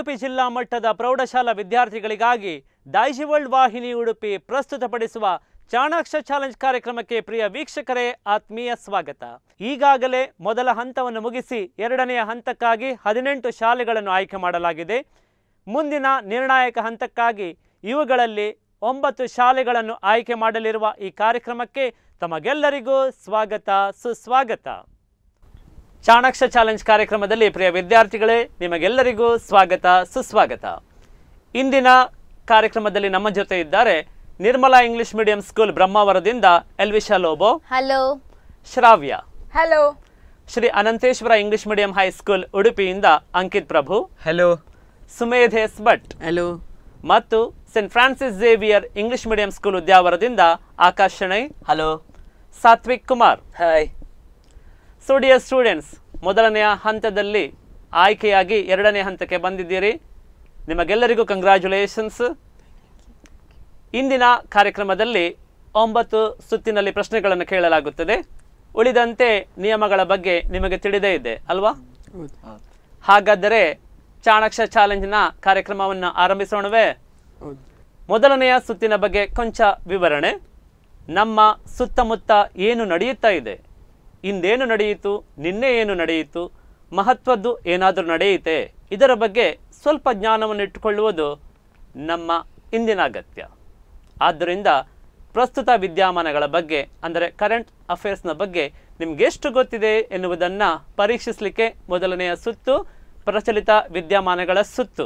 ಉಡುಪಿ ಜಿಲ್ಲಾ ಮಟ್ಟದ ಪ್ರೌಢಶಾಲಾ ವಿದ್ಯಾರ್ಥಿಗಳಿಗಾಗಿ ಡೈಜಿ ವರ್ಲ್ಡ್ ವಾಹಿನಿ ಉಡುಪಿ ಪ್ರಸ್ತುತಪಡಿಸುವ ಚಾಣಾಕ್ಷ ಚಾಲೆಂಜ್ ಕಾರ್ಯಕ್ರಮಕ್ಕೆ ಪ್ರಿಯ ವೀಕ್ಷಕರೇ ಆತ್ಮೀಯ ಸ್ವಾಗತ ಈಗಾಗಲೇ ಮೊದಲ ಹಂತವನ್ನು ಮುಗಿಸಿ ಎರಡನೆಯ ಹಂತಕ್ಕಾಗಿ ಹದಿನೆಂಟು ಶಾಲೆಗಳನ್ನು ಆಯ್ಕೆ ಮಾಡಲಾಗಿದೆ ಮುಂದಿನ ನಿರ್ಣಾಯಕ ಹಂತಕ್ಕಾಗಿ ಇವುಗಳಲ್ಲಿ ಒಂಬತ್ತು ಶಾಲೆಗಳನ್ನು ಆಯ್ಕೆ ಮಾಡಲಿರುವ ಈ ಕಾರ್ಯಕ್ರಮಕ್ಕೆ ತಮಗೆಲ್ಲರಿಗೂ ಸ್ವಾಗತ ಸುಸ್ವಾಗತ ಚಾಣಾಕ್ಷ ಚಾಲೆಂಜ್ ಕಾರ್ಯಕ್ರಮದಲ್ಲಿ ಪ್ರಿಯ ವಿದ್ಯಾರ್ಥಿಗಳೇ ನಿಮಗೆಲ್ಲರಿಗೂ ಸ್ವಾಗತ ಸುಸ್ವಾಗತ ಇಂದಿನ ಕಾರ್ಯಕ್ರಮದಲ್ಲಿ ನಮ್ಮ ಜೊತೆ ಇದ್ದಾರೆ ನಿರ್ಮಲಾ ಇಂಗ್ಲಿಷ್ ಮೀಡಿಯಂ ಸ್ಕೂಲ್ ಬ್ರಹ್ಮಾವರದಿಂದ Elvisha Lobo hello Shravya hello Shri Ananteshwara English medium high school ಉಡುಪಿಯಿಂದ ಅಂಕಿತ್ ಪ್ರಭು ಹಲೋ ಸುಮೇಧೇಶ್ ಭಟ್ ಹಲೋ ಮತ್ತು Saint Francis Xavier English medium school ಉದ್ಯಾವರದಿಂದ Akash Shenoy hello Satvik Kumar hi so dear students ಮೊದಲನೆಯ ಹಂತದಲ್ಲಿ ಆಯ್ಕೆಯಾಗಿ ಎರಡನೇ ಹಂತಕ್ಕೆ ಬಂದಿದ್ದೀರಿ ನಿಮಗೆಲ್ಲರಿಗೂ ಕಂಗ್ರ್ಯಾಚುಲೇಷನ್ಸ್ ಇಂದಿನ ಕಾರ್ಯಕ್ರಮದಲ್ಲಿ ಒಂಬತ್ತು ಸುತ್ತಿನಲ್ಲಿ ಪ್ರಶ್ನೆಗಳನ್ನು ಕೇಳಲಾಗುತ್ತದೆ ಉಳಿದಂತೆ ನಿಯಮಗಳ ಬಗ್ಗೆ ನಿಮಗೆ ತಿಳಿದೇ ಇದೆ ಅಲ್ವಾ ಹಾಗಾದರೆ ಚಾಣಾಕ್ಷ ಚಾಲೆಂಜ್ನ ಕಾರ್ಯಕ್ರಮವನ್ನು ಆರಂಭಿಸೋಣವೇ ಹೌದು ಮೊದಲನೆಯ ಸುತ್ತಿನ ಬಗ್ಗೆ ಕೊಂಚ ವಿವರಣೆ ನಮ್ಮ ಸುತ್ತಮುತ್ತ ಏನು ನಡೆಯುತ್ತಾ ಇದೆ ಇಂದೇನು ನಡೆಯಿತು ನಿನ್ನೆ ಏನು ನಡೆಯಿತು ಮಹತ್ವದ್ದು ಏನಾದರೂ ನಡೆಯುತ್ತೆ ಇದರ ಬಗ್ಗೆ ಸ್ವಲ್ಪ ಜ್ಞಾನವನ್ನು ಇಟ್ಟುಕೊಳ್ಳುವುದು ನಮ್ಮ ಇಂದಿನ ಅಗತ್ಯ ಆದ್ದರಿಂದ ಪ್ರಸ್ತುತ ವಿದ್ಯಮಾನಗಳ ಬಗ್ಗೆ ಅಂದರೆ ಕರೆಂಟ್ ಅಫೇರ್ಸ್ನ ಬಗ್ಗೆ ನಿಮ್ಗೆ ಎಷ್ಟು ಗೊತ್ತಿದೆ ಎನ್ನುವುದನ್ನು ಪರೀಕ್ಷಿಸಲಿಕ್ಕೆ ಮೊದಲನೆಯ ಸುತ್ತು ಪ್ರಚಲಿತ ವಿದ್ಯಮಾನಗಳ ಸುತ್ತು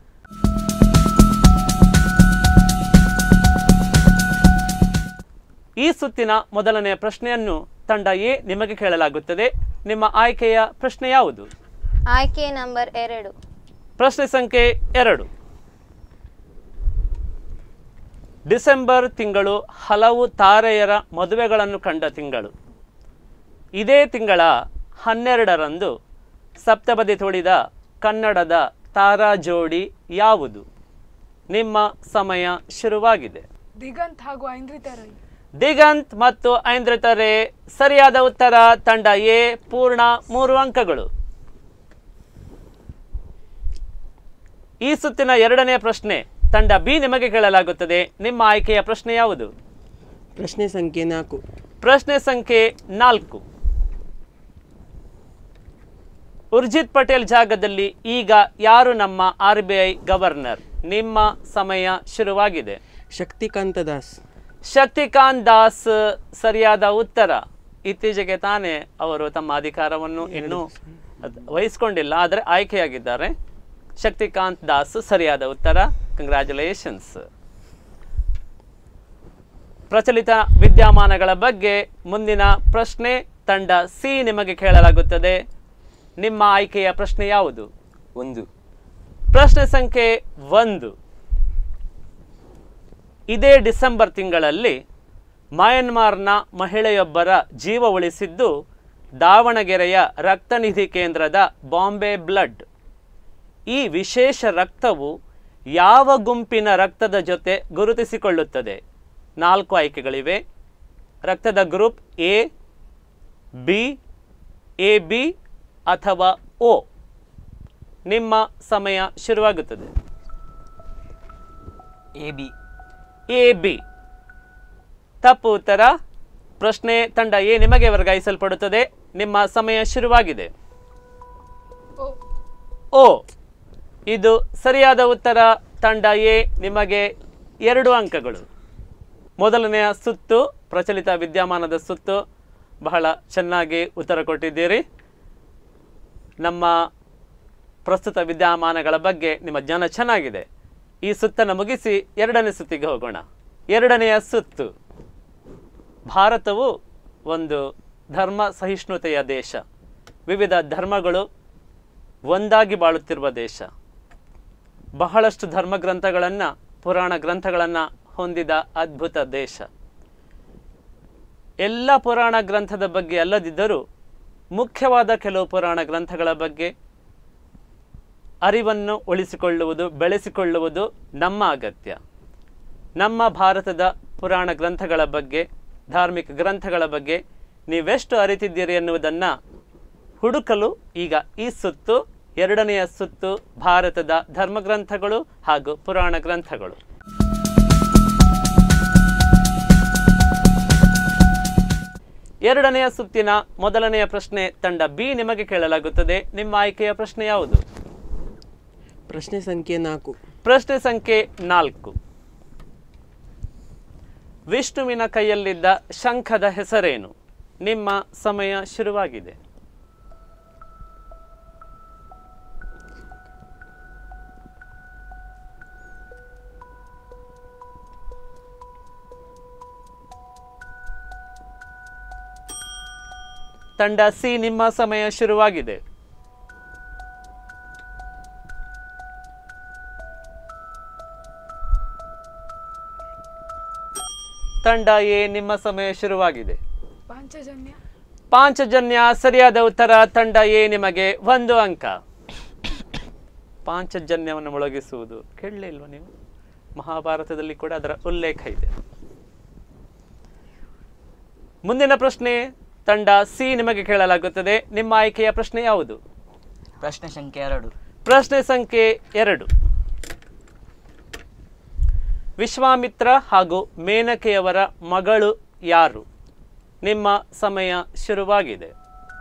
ಈ ಸುತ್ತಿನ ಮೊದಲನೆಯ ಪ್ರಶ್ನೆಯನ್ನು ತಂಡ ಎ ನಿಮಗೆ ಕೇಳಲಾಗುತ್ತದೆ ನಿಮ್ಮ ಆಯ್ಕೆಯ ಪ್ರಶ್ನೆ ಯಾವುದು ಆಯ್ಕೆ ನಂಬರ್ ಎರಡು ಪ್ರಶ್ನೆ ಸಂಖ್ಯೆ ಎರಡು ಡಿಸೆಂಬರ್ ತಿಂಗಳು ಹಲವು ತಾರೆಯರ ಮದುವೆಗಳನ್ನು ಕಂಡ ತಿಂಗಳು ಇದೇ ತಿಂಗಳ ಹನ್ನೆರಡರಂದು ಸಪ್ತಪದಿ ತುಳಿದ ಕನ್ನಡದ ತಾರಾ ಜೋಡಿ ಯಾವುದು ನಿಮ್ಮ ಸಮಯ ಶುರುವಾಗಿದೆ ದಿಗಂತ್ ಹಾಗೂ ಐಂದ್ರಿತ ರೈ ದಿಗಂತ್ ಮತ್ತು ಐಂದ್ರತರೆ ಸರಿಯಾದ ಉತ್ತರ ತಂಡ ಎ ಪೂರ್ಣ ಮೂರು ಅಂಕಗಳು ಈ ಸುತ್ತಿನ ಎರಡನೆಯ ಪ್ರಶ್ನೆ ತಂಡ ಬಿ ನಿಮಗೆ ಕೇಳಲಾಗುತ್ತದೆ ನಿಮ್ಮ ಆಯ್ಕೆಯ ಪ್ರಶ್ನೆ ಯಾವುದು ಪ್ರಶ್ನೆ ಸಂಖ್ಯೆ ನಾಲ್ಕು ಪ್ರಶ್ನೆ ಸಂಖ್ಯೆ ನಾಲ್ಕು ಉರ್ಜಿತ್ ಪಟೇಲ್ ಜಾಗದಲ್ಲಿ ಈಗ ಯಾರು ನಮ್ಮ ಆರ್ ಬಿ ಐ ಗವರ್ನರ್ ನಿಮ್ಮ ಸಮಯ ಶುರುವಾಗಿದೆ ಶಕ್ತಿಕಾಂತ ದಾಸ್ ಶಕ್ತಿಕಾಂತ್ ದಾಸ್ ಸರಿಯಾದ ಉತ್ತರ ಇತ್ತೀಚೆಗೆ ತಾನೇ ಅವರು ತಮ್ಮ ಅಧಿಕಾರವನ್ನು ಇನ್ನೂ ಅದ್- ವಹಿಸ್ಕೊಂಡಿಲ್ಲ ಆದರೆ ಆಯ್ಕೆಯಾಗಿದ್ದಾರೆ ಶಕ್ತಿಕಾಂತ್ ದಾಸ್ ಸರಿಯಾದ ಉತ್ತರ ಕಂಗ್ರ್ಯಾಚುಲೇಷನ್ಸ್ ಪ್ರಚಲಿತ ವಿದ್ಯಮಾನಗಳ ಬಗ್ಗೆ ಮುಂದಿನ ಪ್ರಶ್ನೆ ತಂಡ ಸಿ ನಿಮಗೆ ಕೇಳಲಾಗುತ್ತದೆ ನಿಮ್ಮ ಆಯ್ಕೆಯ ಪ್ರಶ್ನೆ ಯಾವುದು ಒಂದು ಪ್ರಶ್ನೆ ಸಂಖ್ಯೆ ಒಂದು ಇದೇ ಡಿಸೆಂಬರ್ ತಿಂಗಳಲ್ಲಿ ಮಯನ್ಮಾರ್ನ ಮಹಿಳೆಯೊಬ್ಬರ ಜೀವ ಉಳಿಸಿದ್ದು ದಾವಣಗೆರೆಯ ರಕ್ತನಿಧಿ ಕೇಂದ್ರದ ಬಾಂಬೆ ಬ್ಲಡ್ ಈ ವಿಶೇಷ ರಕ್ತವು ಯಾವ ಗುಂಪಿನ ರಕ್ತದ ಜೊತೆ ಗುರುತಿಸಿಕೊಳ್ಳುತ್ತದೆ ನಾಲ್ಕು ಆಯ್ಕೆಗಳಿವೆ ರಕ್ತದ group A B A B ಅಥವಾ ಓ ನಿಮ್ಮ ಸಮಯ ಶುರುವಾಗುತ್ತದೆ ಎ ಬಿ ಎ ಬಿ ತಪ್ಪು ಉತ್ತರ ಪ್ರಶ್ನೆ ತಂಡ ಎ ನಿಮಗೆ ವರ್ಗಾಯಿಸಲ್ಪಡುತ್ತದೆ ನಿಮ್ಮ ಸಮಯ ಶುರುವಾಗಿದೆ ಓ ಓ ಇದು ಸರಿಯಾದ ಉತ್ತರ ತಂಡ ಎ ನಿಮಗೆ ಎರಡು ಅಂಕಗಳು ಮೊದಲನೆಯ ಸುತ್ತು ಪ್ರಚಲಿತ ವಿದ್ಯಮಾನದ ಸುತ್ತು ಬಹಳ ಚೆನ್ನಾಗಿ ಉತ್ತರ ಕೊಟ್ಟಿದ್ದೀರಿ ನಮ್ಮ ಪ್ರಸ್ತುತ ವಿದ್ಯಮಾನಗಳ ಬಗ್ಗೆ ನಿಮ್ಮ ಜ್ಞಾನ ಚೆನ್ನಾಗಿದೆ ಈ ಸುತ್ತನ್ನು ಮುಗಿಸಿ ಎರಡನೇ ಸುತ್ತಿಗೆ ಹೋಗೋಣ ಎರಡನೆಯ ಸುತ್ತು ಭಾರತವು ಒಂದು ಧರ್ಮ ಸಹಿಷ್ಣುತೆಯ ದೇಶ ವಿವಿಧ ಧರ್ಮಗಳು ಒಂದಾಗಿ ಬಾಳುತ್ತಿರುವ ದೇಶ ಬಹಳಷ್ಟು ಧರ್ಮ ಗ್ರಂಥಗಳನ್ನು ಪುರಾಣ ಗ್ರಂಥಗಳನ್ನು ಹೊಂದಿದ ಅದ್ಭುತ ದೇಶ ಎಲ್ಲ ಪುರಾಣ ಗ್ರಂಥದ ಬಗ್ಗೆ ಅಲ್ಲದಿದ್ದರೂ ಮುಖ್ಯವಾದ ಕೆಲವು ಪುರಾಣ ಗ್ರಂಥಗಳ ಬಗ್ಗೆ ಅರಿವನ್ನು ಉಳಿಸಿಕೊಳ್ಳುವುದು ಬೆಳೆಸಿಕೊಳ್ಳುವುದು ನಮ್ಮ ಅಗತ್ಯ ನಮ್ಮ ಭಾರತದ ಪುರಾಣ ಗ್ರಂಥಗಳ ಬಗ್ಗೆ ಧಾರ್ಮಿಕ ಗ್ರಂಥಗಳ ಬಗ್ಗೆ ನೀವೆಷ್ಟು ಅರಿತಿದ್ದೀರಿ ಎನ್ನುವುದನ್ನು ಹುಡುಕಲು ಈಗ ಈ ಸುತ್ತು ಎರಡನೆಯ ಸುತ್ತು ಭಾರತದ ಧರ್ಮಗ್ರಂಥಗಳು ಹಾಗೂ ಪುರಾಣ ಗ್ರಂಥಗಳು ಎರಡನೆಯ ಸುತ್ತಿನ ಮೊದಲನೆಯ ಪ್ರಶ್ನೆ ತಂಡ ಬಿ ನಿಮಗೆ ಕೇಳಲಾಗುತ್ತದೆ ನಿಮ್ಮ ಆಯ್ಕೆಯ ಪ್ರಶ್ನೆ ಯಾವುದು ಪ್ರಶ್ನೆ ಸಂಖ್ಯೆ ನಾಲ್ಕು ಪ್ರಶ್ನೆ ಸಂಖ್ಯೆ ನಾಲ್ಕು ವಿಷ್ಣುವಿನ ಕೈಯಲ್ಲಿದ್ದ ಶಂಖದ ಹೆಸರೇನು ನಿಮ್ಮ ಸಮಯ ಶುರುವಾಗಿದೆ ತಂಡ ಸಿ ನಿಮ್ಮ ಸಮಯ ಶುರುವಾಗಿದೆ ತಂಡ ಎ ನಿಮ್ಮ ಸಮಯ ಶುರುವಾಗಿದೆ ಪಾಂಚಜನ್ಯ ಪಾಂಚಜನ್ಯ ಸರಿಯಾದ ಉತ್ತರ ತಂಡ ಎ ನಿಮಗೆ ಒಂದು ಅಂಕ ಪಾಂಚಜನ್ಯವನ್ನು ಮೊಳಗಿಸುವುದು ಕೇಳಲೇ ಇಲ್ವಾ ನೀವು ಮಹಾಭಾರತದಲ್ಲಿ ಕೂಡ ಅದರ ಉಲ್ಲೇಖ ಇದೆ ಮುಂದಿನ ಪ್ರಶ್ನೆ ತಂಡ ಸಿ ನಿಮಗೆ ಕೇಳಲಾಗುತ್ತದೆ ನಿಮ್ಮ ಆಯ್ಕೆಯ ಪ್ರಶ್ನೆ ಯಾವುದು ಪ್ರಶ್ನೆ ಸಂಖ್ಯೆ ಎರಡು ಪ್ರಶ್ನೆ ಸಂಖ್ಯೆ ಎರಡು ವಿಶ್ವಾಮಿತ್ರ ಹಾಗೂ ಮೇನಕೆಯವರ ಮಗಳು ಯಾರು ನಿಮ್ಮ ಸಮಯ ಶುರುವಾಗಿದೆ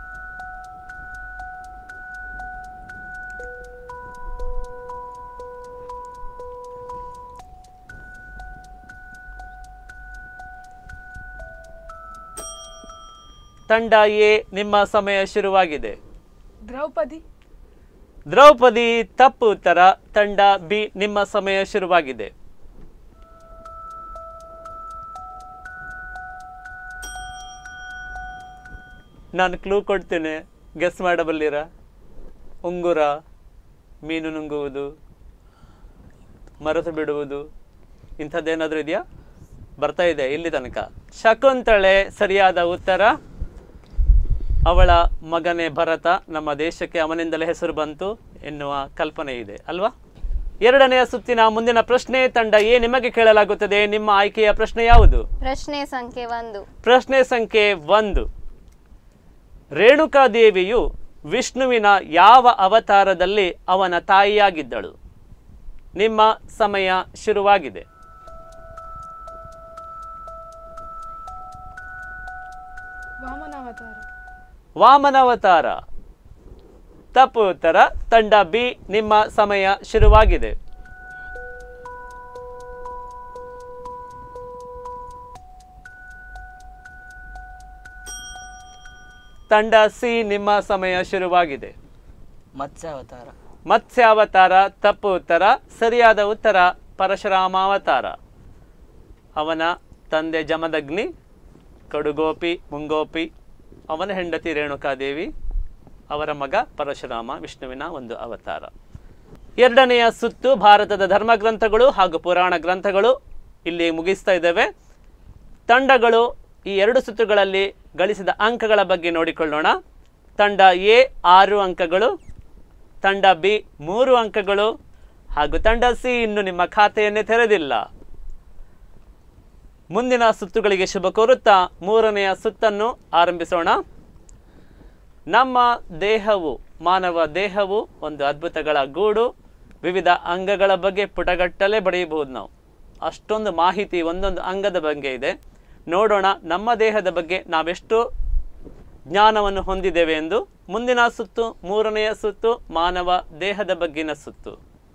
ತಂಡ ಎ ನಿಮ್ಮ ಸಮಯ ಶುರುವಾಗಿದೆ ದ್ರೌಪದಿ ದ್ರೌಪದಿ ತಪ್ಪು ಉತ್ತರ ತಂಡ ಬಿ ನಿಮ್ಮ ಸಮಯ ಶುರುವಾಗಿದೆ ನಾನು ಕ್ಲೂ ಕೊಡ್ತೇನೆ ಗೆಸ್ ಮಾಡಬಲ್ಲಿರ ಉಂಗುರ ಮೀನು ನುಂಗುವುದು ಮರೆತು ಬಿಡುವುದು ಇಂಥದ್ದೇನಾದರೂ ಇದೆಯಾ ಬರ್ತಾ ಇದೆ ಇಲ್ಲಿ ತನಕ ಶಕುಂತಳೆ ಸರಿಯಾದ ಉತ್ತರ ಅವಳ ಮಗನೇ ಭರತ ನಮ್ಮ ದೇಶಕ್ಕೆ ಅವನಿಂದಲೇ ಹೆಸರು ಬಂತು ಎನ್ನುವ ಕಲ್ಪನೆ ಇದೆ ಅಲ್ವಾ ಎರಡನೆಯ ಸುತ್ತಿನ ಮುಂದಿನ ಪ್ರಶ್ನೆ ತಂಡ ಎ ನಿಮಗೆ ಕೇಳಲಾಗುತ್ತದೆ ನಿಮ್ಮ ಆಯ್ಕೆಯ ಪ್ರಶ್ನೆ ಯಾವುದು ಪ್ರಶ್ನೆ ಸಂಖ್ಯೆ ಒಂದು ಪ್ರಶ್ನೆ ಸಂಖ್ಯೆ ಒಂದು ರೇಣುಕಾದೇವಿಯು ವಿಷ್ಣುವಿನ ಯಾವ ಅವತಾರದಲ್ಲಿ ಅವನ ತಾಯಿಯಾಗಿದ್ದಳು ನಿಮ್ಮ ಸಮಯ ಶುರುವಾಗಿದೆ ವಾಮನಾವತಾರ ವಾಮನಾವತಾರ ತಪ್ಪು ಉತ್ತರ ತಂಡ ಬಿ ನಿಮ್ಮ ಸಮಯ ಶುರುವಾಗಿದೆ ತಂಡ ಸಿ ನಿಮ್ಮ ಸಮಯ ಶುರುವಾಗಿದೆ ಮತ್ಸ್ಯಾವತಾರ ಮತ್ಸ್ಯಾವತಾರ ತಪ್ಪು ಉತ್ತರ ಸರಿಯಾದ ಉತ್ತರ ಪರಶುರಾಮಾವತಾರ ಅವನ ತಂದೆ ಜಮದಗ್ನಿ ಕಡುಗೋಪಿ ಮುಂಗೋಪಿ ಅವನ ಹೆಂಡತಿ ರೇಣುಕಾದೇವಿ ಅವರ ಮಗ ಪರಶುರಾಮ ವಿಷ್ಣುವಿನ ಒಂದು ಅವತಾರ ಎರಡನೆಯ ಸುತ್ತು ಭಾರತದ ಧರ್ಮಗ್ರಂಥಗಳು ಹಾಗೂ ಪುರಾಣ ಗ್ರಂಥಗಳು ಇಲ್ಲಿ ಮುಗಿಸ್ತಾ ಇದ್ದೇವೆ ತಂಡಗಳು ಈ ಎರಡು ಸುತ್ತುಗಳಲ್ಲಿ ಗಳಿಸಿದ ಅಂಕಗಳ ಬಗ್ಗೆ ನೋಡಿಕೊಳ್ಳೋಣ ತಂಡ ಎ ಆರು ಅಂಕಗಳು ತಂಡ ಬಿ ಮೂರು ಅಂಕಗಳು ಹಾಗೂ ತಂಡ ಸಿ ಇನ್ನು ನಿಮ್ಮ ಖಾತೆಯನ್ನೇ ತೆರೆದಿಲ್ಲ ಮುಂದಿನ ಸುತ್ತುಗಳಿಗೆ ಶುಭ ಕೋರುತ್ತಾ ಮೂರನೆಯ ಸುತ್ತನ್ನು ಆರಂಭಿಸೋಣ ನಮ್ಮ ದೇಹವು ಮಾನವ ದೇಹವು ಒಂದು ಅದ್ಭುತಗಳ ಗೂಡು ವಿವಿಧ ಅಂಗಗಳ ಬಗ್ಗೆ ಪುಟಗಟ್ಟಲೆ ಬರೆಯಬಹುದು ನಾವು ಅಷ್ಟೊಂದು ಮಾಹಿತಿ ಒಂದೊಂದು ಅಂಗದ ಬಗ್ಗೆ ಇದೆ ನೋಡೋಣ ನಮ್ಮ ದೇಹದ ಬಗ್ಗೆ ನಾವೆಷ್ಟು ಜ್ಞಾನವನ್ನು ಹೊಂದಿದ್ದೇವೆ ಎಂದು ಮುಂದಿನ ಸುತ್ತು ಮೂರನೆಯ ಸುತ್ತು ಮಾನವ ದೇಹದ ಬಗ್ಗಿನ ಸುತ್ತು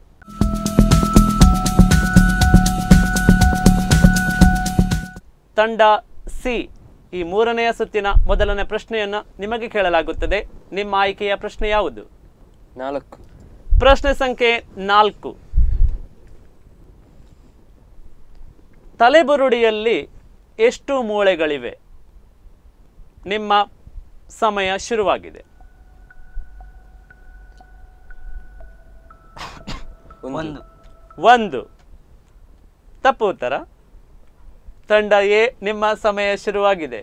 ತಂಡ ಸಿ ಈ ಮೂರನೆಯ ಸುತ್ತಿನ ಮೊದಲನೇ ಪ್ರಶ್ನೆಯನ್ನು ನಿಮಗೆ ಕೇಳಲಾಗುತ್ತದೆ ನಿಮ್ಮ ಆಯ್ಕೆಯ ಪ್ರಶ್ನೆ ಯಾವುದು ನಾಲ್ಕು ಪ್ರಶ್ನೆ ಸಂಖ್ಯೆ ನಾಲ್ಕು ತಲೆಬುರುಡಿಯಲ್ಲಿ ಎಷ್ಟು ಮೂಳೆಗಳಿವೆ ನಿಮ್ಮ ಸಮಯ ಶುರುವಾಗಿದೆ ಒಂದು ಒಂದು ತಪ್ಪು ಉತ್ತರ ತಂಡ ಎ ನಿಮ್ಮ ಸಮಯ ಶುರುವಾಗಿದೆ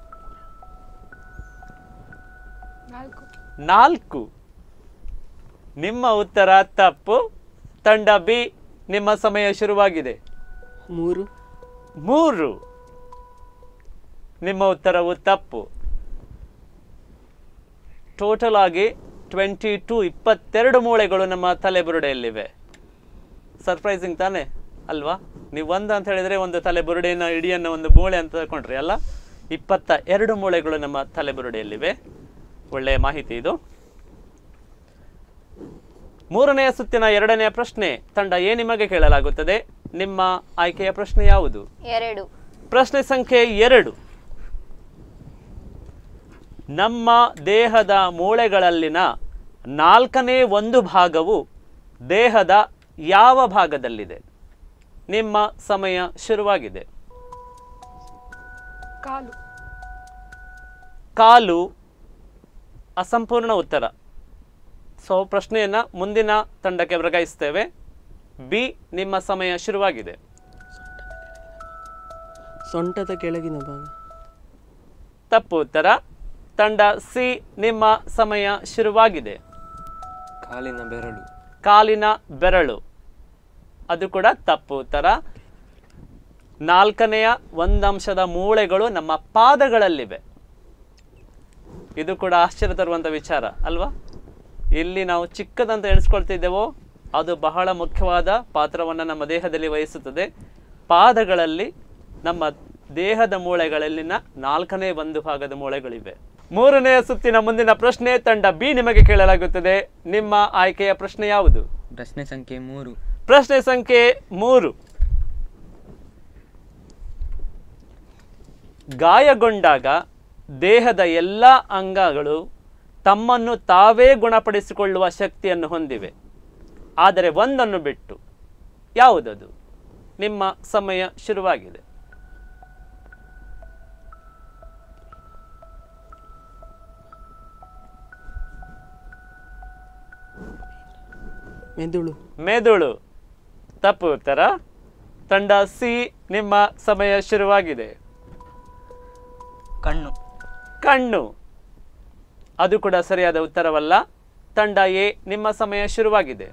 ನಾಲ್ಕು ನಾಲ್ಕು ನಿಮ್ಮ ಉತ್ತರ ತಪ್ಪು ತಂಡ ಬಿ ನಿಮ್ಮ ಸಮಯ ಶುರುವಾಗಿದೆ ಮೂರು ಮೂರು ನಿಮ್ಮ ಉತ್ತರವು ತಪ್ಪು ಟೋಟಲ್ ಆಗಿ ಟ್ವೆಂಟಿ ಟು ಇಪ್ಪತ್ತೆರಡು ಮೂಳೆಗಳು ನಮ್ಮ ತಲೆಬುರುಡೆಯಲ್ಲಿವೆ ಸರ್ಪ್ರೈಸಿಂಗ್ ತಾನೇ ಅಲ್ವಾ ನೀವು ಒಂದು ಅಂತ ಹೇಳಿದರೆ ಒಂದು ತಲೆಬುರುಡೆನ ಇಡಿಯನ್ನು ಒಂದು ಮೂಳೆ ಅಂತ ತಗೊಂಡ್ರಿ ಅಲ್ಲ ಇಪ್ಪತ್ತ ಎರಡು ಮೂಳೆಗಳು ನಮ್ಮ ತಲೆಬುರುಡೆಯಲ್ಲಿವೆ ಒಳ್ಳೆಯ ಮಾಹಿತಿ ಇದು ಮೂರನೆಯ ಸುತ್ತಿನ ಎರಡನೆಯ ಪ್ರಶ್ನೆ ತಂಡ ಎ ನಿಮಗೆ ಕೇಳಲಾಗುತ್ತದೆ ನಿಮ್ಮ ಆಯ್ಕೆಯ ಪ್ರಶ್ನೆ ಯಾವುದು ಎರಡು ಪ್ರಶ್ನೆ ಸಂಖ್ಯೆ ಎರಡು ನಮ್ಮ ದೇಹದ ಮೂಳೆಗಳಲ್ಲಿನ ನಾಲ್ಕನೇ ಒಂದು ಭಾಗವು ದೇಹದ ಯಾವ ಭಾಗದಲ್ಲಿದೆ ನಿಮ್ಮ ಸಮಯ ಶುರುವಾಗಿದೆ ಕಾಲು ಕಾಲು ಅಸಂಪೂರ್ಣ ಉತ್ತರ ಸೊ ಪ್ರಶ್ನೆಯನ್ನು ಮುಂದಿನ ತಂಡಕ್ಕೆ ವರ್ಗಾಯಿಸ್ತೇವೆ ಬಿ ನಿಮ್ಮ ಸಮಯ ಶುರುವಾಗಿದೆ ಸೊಂಟದ ಕೆಳಗಿನ ಭಾಗ ತಪ್ಪು ಉತ್ತರ ತಂಡ ಸಿ ನಿಮ್ಮ ಸಮಯ ಶುರುವಾಗಿದೆ ಕಾಲಿನ ಬೆರಳು ಕಾಲಿನ ಬೆರಳು ಅದು ಕೂಡ ತಪ್ಪು ಉತ್ತರ ನಾಲ್ಕನೆಯ ಒಂದಂಶದ ಮೂಳೆಗಳು ನಮ್ಮ ಪಾದಗಳಲ್ಲಿವೆ ಇದು ಕೂಡ ಆಶ್ಚರ್ಯ ತರುವಂಥ ವಿಚಾರ ಅಲ್ವಾ ಇಲ್ಲಿ ನಾವು ಚಿಕ್ಕದಂತ ಎಣಿಸ್ಕೊಳ್ತಿದ್ದೇವೋ ಅದು ಬಹಳ ಮುಖ್ಯವಾದ ಪಾತ್ರವನ್ನು ನಮ್ಮ ದೇಹದಲ್ಲಿ ವಹಿಸುತ್ತದೆ ಪಾದಗಳಲ್ಲಿ ನಮ್ಮ ದೇಹದ ಮೂಳೆಗಳಲ್ಲಿನ ನಾಲ್ಕನೇ ಒಂದು ಭಾಗದ ಮೂಳೆಗಳಿವೆ ಮೂರನೆಯ ಸುತ್ತಿನ ಮುಂದಿನ ಪ್ರಶ್ನೆ ತಂಡ ಬಿ ನಿಮಗೆ ಕೇಳಲಾಗುತ್ತದೆ ನಿಮ್ಮ ಆಯ್ಕೆಯ ಪ್ರಶ್ನೆ ಯಾವುದು ಪ್ರಶ್ನೆ ಸಂಖ್ಯೆ ಮೂರು ಪ್ರಶ್ನೆ ಸಂಖ್ಯೆ ಮೂರು ಗಾಯಗೊಂಡಾಗ ದೇಹದ ಎಲ್ಲ ಅಂಗಗಳು ತಮ್ಮನ್ನು ತಾವೇ ಗುಣಪಡಿಸಿಕೊಳ್ಳುವ ಶಕ್ತಿಯನ್ನು ಹೊಂದಿವೆ ಆದರೆ ಒಂದನ್ನು ಬಿಟ್ಟು ಯಾವುದದು ನಿಮ್ಮ ಸಮಯ ಶುರುವಾಗಿದೆ ಮೆದುಳು ಮೆದುಳು ತಪ್ಪು ಉತ್ತರ ತಂಡ ಸಿ ನಿಮ್ಮ ಸಮಯ ಶುರುವಾಗಿದೆ ಕಣ್ಣು ಕಣ್ಣು ಅದು ಕೂಡ ಸರಿಯಾದ ಉತ್ತರವಲ್ಲ ತಂಡ ಎ ನಿಮ್ಮ ಸಮಯ ಶುರುವಾಗಿದೆ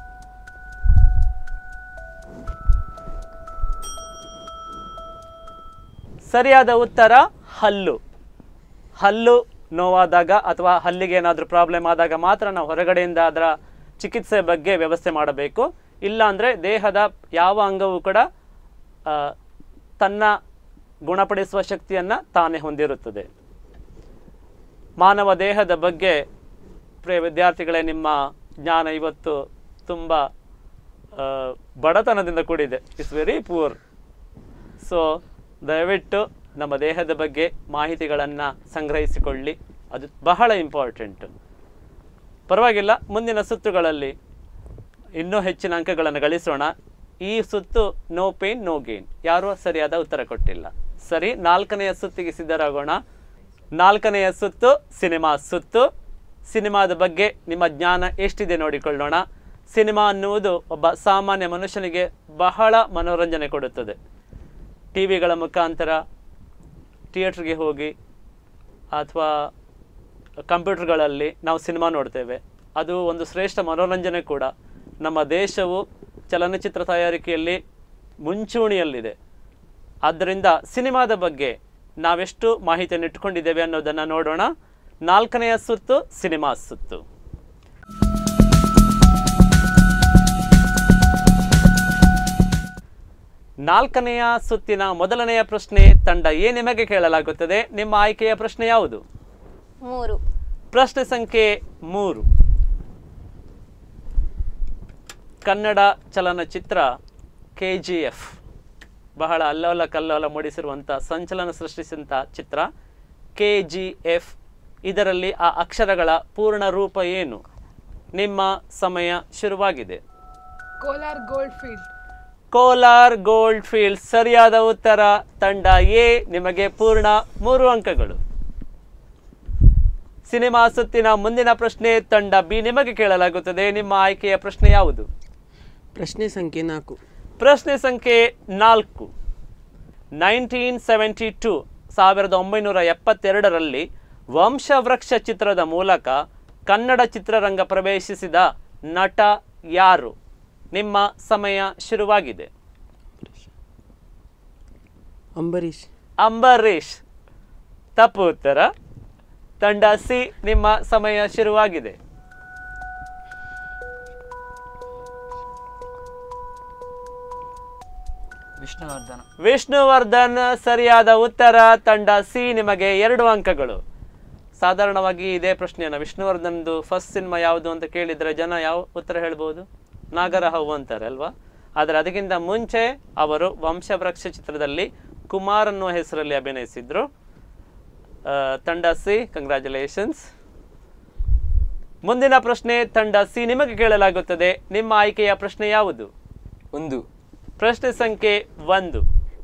ಸರಿಯಾದ ಉತ್ತರ ಹಲ್ಲು ಹಲ್ಲು ನೋವಾದಾಗ ಅಥವಾ ಹಲ್ಲಿಗೆ ಏನಾದರೂ ಪ್ರಾಬ್ಲಮ್ ಆದಾಗ ಮಾತ್ರ ನಾವು ಹೊರಗಡೆಯಿಂದ ಅದರ ಚಿಕಿತ್ಸೆ ಬಗ್ಗೆ ವ್ಯವಸ್ಥೆ ಮಾಡಬೇಕು ಇಲ್ಲಾಂದರೆ ದೇಹದ ಯಾವ ಅಂಗವೂ ಕೂಡ ಆ, ತನ್ನ ಗುಣಪಡಿಸುವ ಶಕ್ತಿಯನ್ನು ತಾನೇ ಹೊಂದಿರುತ್ತದೆ ಮಾನವ ದೇಹದ ಬಗ್ಗೆ ಪ್ರಿಯ ವಿದ್ಯಾರ್ಥಿಗಳೇ ನಿಮ್ಮ ಜ್ಞಾನ ಇವತ್ತು ತುಂಬ ಆ, ಬಡತನದಿಂದ ಕೂಡಿದೆ ಇಟ್ಸ್ ವೆರಿ ಪೂರ್ ಸೊ ದಯವಿಟ್ಟು ನಮ್ಮ ದೇಹದ ಬಗ್ಗೆ ಮಾಹಿತಿಗಳನ್ನು ಸಂಗ್ರಹಿಸಿಕೊಳ್ಳಿ ಅದು ಬಹಳ ಇಂಪಾರ್ಟೆಂಟ್ ಪರವಾಗಿಲ್ಲ ಮುಂದಿನ ಸುತ್ತುಗಳಲ್ಲಿ ಇನ್ನೂ ಹೆಚ್ಚಿನ ಅಂಕಗಳನ್ನು ಗಳಿಸೋಣ ಈ ಸುತ್ತು ನೋ ಪೇನ್ ನೋ ಗೇನ್ ಯಾರೂ ಸರಿಯಾದ ಉತ್ತರ ಕೊಟ್ಟಿಲ್ಲ ಸರಿ ನಾಲ್ಕನೆಯ ಸುತ್ತಿಗೆ ಸಿದ್ಧರಾಗೋಣ ನಾಲ್ಕನೆಯ ಸುತ್ತು ಸಿನಿಮಾ ಸುತ್ತು ಸಿನಿಮಾದ ಬಗ್ಗೆ ನಿಮ್ಮ ಜ್ಞಾನ ಎಷ್ಟಿದೆ ನೋಡಿಕೊಳ್ಳೋಣ ಸಿನಿಮಾ ಅನ್ನುವುದು ಒಬ್ಬ ಸಾಮಾನ್ಯ ಮನುಷ್ಯನಿಗೆ ಬಹಳ ಮನೋರಂಜನೆ ಕೊಡುತ್ತದೆ ಟಿ ವಿಗಳ ಮುಖಾಂತರ ಥಿಯೇಟ್ರಿಗೆ ಹೋಗಿ ಅಥವಾ ಕಂಪ್ಯೂಟರ್ಗಳಲ್ಲಿ ನಾವು ಸಿನಿಮಾ ನೋಡ್ತೇವೆ ಅದು ಒಂದು ಶ್ರೇಷ್ಠ ಮನೋರಂಜನೆ ಕೂಡ ನಮ್ಮ ದೇಶವು ಚಲನಚಿತ್ರ ತಯಾರಿಕೆಯಲ್ಲಿ ಮುಂಚೂಣಿಯಲ್ಲಿದೆ ಆದ್ದರಿಂದ ಸಿನಿಮಾದ ಬಗ್ಗೆ ನಾವೆಷ್ಟು ಮಾಹಿತಿಯನ್ನು ಇಟ್ಕೊಂಡಿದ್ದೇವೆ ಅನ್ನೋದನ್ನು ನೋಡೋಣ ನಾಲ್ಕನೆಯ ಸುತ್ತು ಸಿನಿಮಾ ಸುತ್ತು ನಾಲ್ಕನೆಯ ಸುತ್ತಿನ ಮೊದಲನೆಯ ಪ್ರಶ್ನೆ ತಂಡ ಎ ನಿಮಗೆ ಕೇಳಲಾಗುತ್ತದೆ ನಿಮ್ಮ ಆಯ್ಕೆಯ ಪ್ರಶ್ನೆ ಯಾವುದು ಮೂರು ಪ್ರಶ್ನೆ ಸಂಖ್ಯೆ ಮೂರು ಕನ್ನಡ ಚಲನಚಿತ್ರ ಕೆ ಜಿ ಎಫ್ ಬಹಳ ಅಲ್ಲೋಲ ಕಲ್ಲೋಲ ಮೂಡಿಸಿರುವಂಥ ಸಂಚಲನ ಸೃಷ್ಟಿಸಿದಂಥ ಚಿತ್ರ ಕೆ ಜಿ ಎಫ್ ಇದರಲ್ಲಿ ಆ ಅಕ್ಷರಗಳ ಪೂರ್ಣ ರೂಪ ಏನು ನಿಮ್ಮ ಸಮಯ ಶುರುವಾಗಿದೆ Kolar Gold Field Kolar Gold Field ಸರಿಯಾದ ಉತ್ತರ ತಂಡ ಎ ನಿಮಗೆ ಪೂರ್ಣ ಮೂರು ಅಂಕಗಳು ಸಿನಿಮಾ ಸುತ್ತಿನ ಮುಂದಿನ ಪ್ರಶ್ನೆ ತಂಡ ಬಿ ನಿಮಗೆ ಕೇಳಲಾಗುತ್ತದೆ ನಿಮ್ಮ ಆಯ್ಕೆಯ ಪ್ರಶ್ನೆ ಯಾವುದು ಪ್ರಶ್ನೆ ಸಂಖ್ಯೆ ನಾಲ್ಕು ಪ್ರಶ್ನೆ ಸಂಖ್ಯೆ ನಾಲ್ಕು ನೈನ್ಟೀನ್ ಸೆವೆಂಟಿ ಟು ಸಾವಿರದ ಒಂಬೈನೂರ ಎಪ್ಪತ್ತೆರಡರಲ್ಲಿ ವಂಶವೃಕ್ಷ ಚಿತ್ರದ ಮೂಲಕ ಕನ್ನಡ ಚಿತ್ರರಂಗ ಪ್ರವೇಶಿಸಿದ ನಟ ಯಾರು ನಿಮ್ಮ ಸಮಯ ಶುರುವಾಗಿದೆ ಅಂಬರೀಷ್ ಅಂಬರೀಷ್ ತಪ್ಪು ಉತ್ತರ ತಂಡ ಸಿ ನಿಮ್ಮ ಸಮಯ ಶುರುವಾಗಿದೆ ವಿಷ್ಣುವರ್ಧನ ವಿಷ್ಣುವರ್ಧನ್ ಸರಿಯಾದ ಉತ್ತರ ತಂಡ ಸಿ ನಿಮಗೆ ಎರಡು ಅಂಕಗಳು ಸಾಧಾರಣವಾಗಿ ಇದೇ ಪ್ರಶ್ನೆಯನ್ನ ವಿಷ್ಣುವರ್ಧನ್ದು ಫಸ್ಟ್ ಸಿನಿಮಾ ಯಾವುದು ಅಂತ ಕೇಳಿದ್ರೆ ಜನ ಯಾವ ಉತ್ತರ ಹೇಳ್ಬೋದು ನಾಗರಹವು ಅಂತಾರೆ ಅಲ್ವಾ ಆದರೆ ಅದಕ್ಕಿಂತ ಮುಂಚೆ ಅವರು ವಂಶವೃಕ್ಷ ಚಿತ್ರದಲ್ಲಿ ಕುಮಾರ್ ಅನ್ನುವ ಹೆಸರಲ್ಲಿ ಅಭಿನಯಿಸಿದ್ರು ಆ, ತಂಡ ಸಿ ಕಂಗ್ರ್ಯಾಚುಲೇಷನ್ಸ್ ಮುಂದಿನ ಪ್ರಶ್ನೆ ತಂಡ ಸಿ ನಿಮಗೆ ಕೇಳಲಾಗುತ್ತದೆ ನಿಮ್ಮ ಆಯ್ಕೆಯ ಪ್ರಶ್ನೆ ಯಾವುದು ಒಂದು ಪ್ರಶ್ನೆ ಸಂಖ್ಯೆ ಒಂದು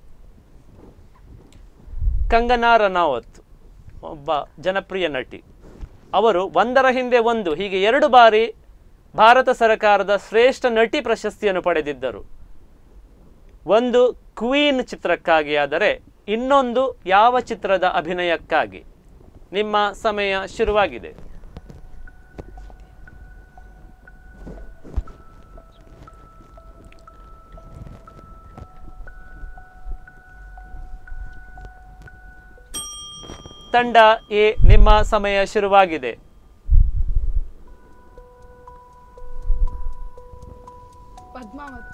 ಕಂಗನಾ ರನಾವತ್ ಒಬ್ಬ ಜನಪ್ರಿಯ ನಟಿ ಅವರು ಒಂದರ ಹಿಂದೆ ಒಂದು ಹೀಗೆ ಎರಡು ಬಾರಿ ಭಾರತ ಸರ್ಕಾರದ ಶ್ರೇಷ್ಠ ನಟಿ ಪ್ರಶಸ್ತಿಯನ್ನು ಪಡೆದಿದ್ದರು ಒಂದು ಕ್ವೀನ್ ಚಿತ್ರಕ್ಕಾಗಿ ಆದರೆ ಇನ್ನೊಂದು ಯಾವ ಚಿತ್ರದ ಅಭಿನಯಕ್ಕಾಗಿ ನಿಮ್ಮ ಸಮಯ ಶುರುವಾಗಿದೆ ತಂಡ ಎ ನಿಮ್ಮ ಸಮಯ ಶುರುವಾಗಿದೆ ಪದ್ಮಾವತಿ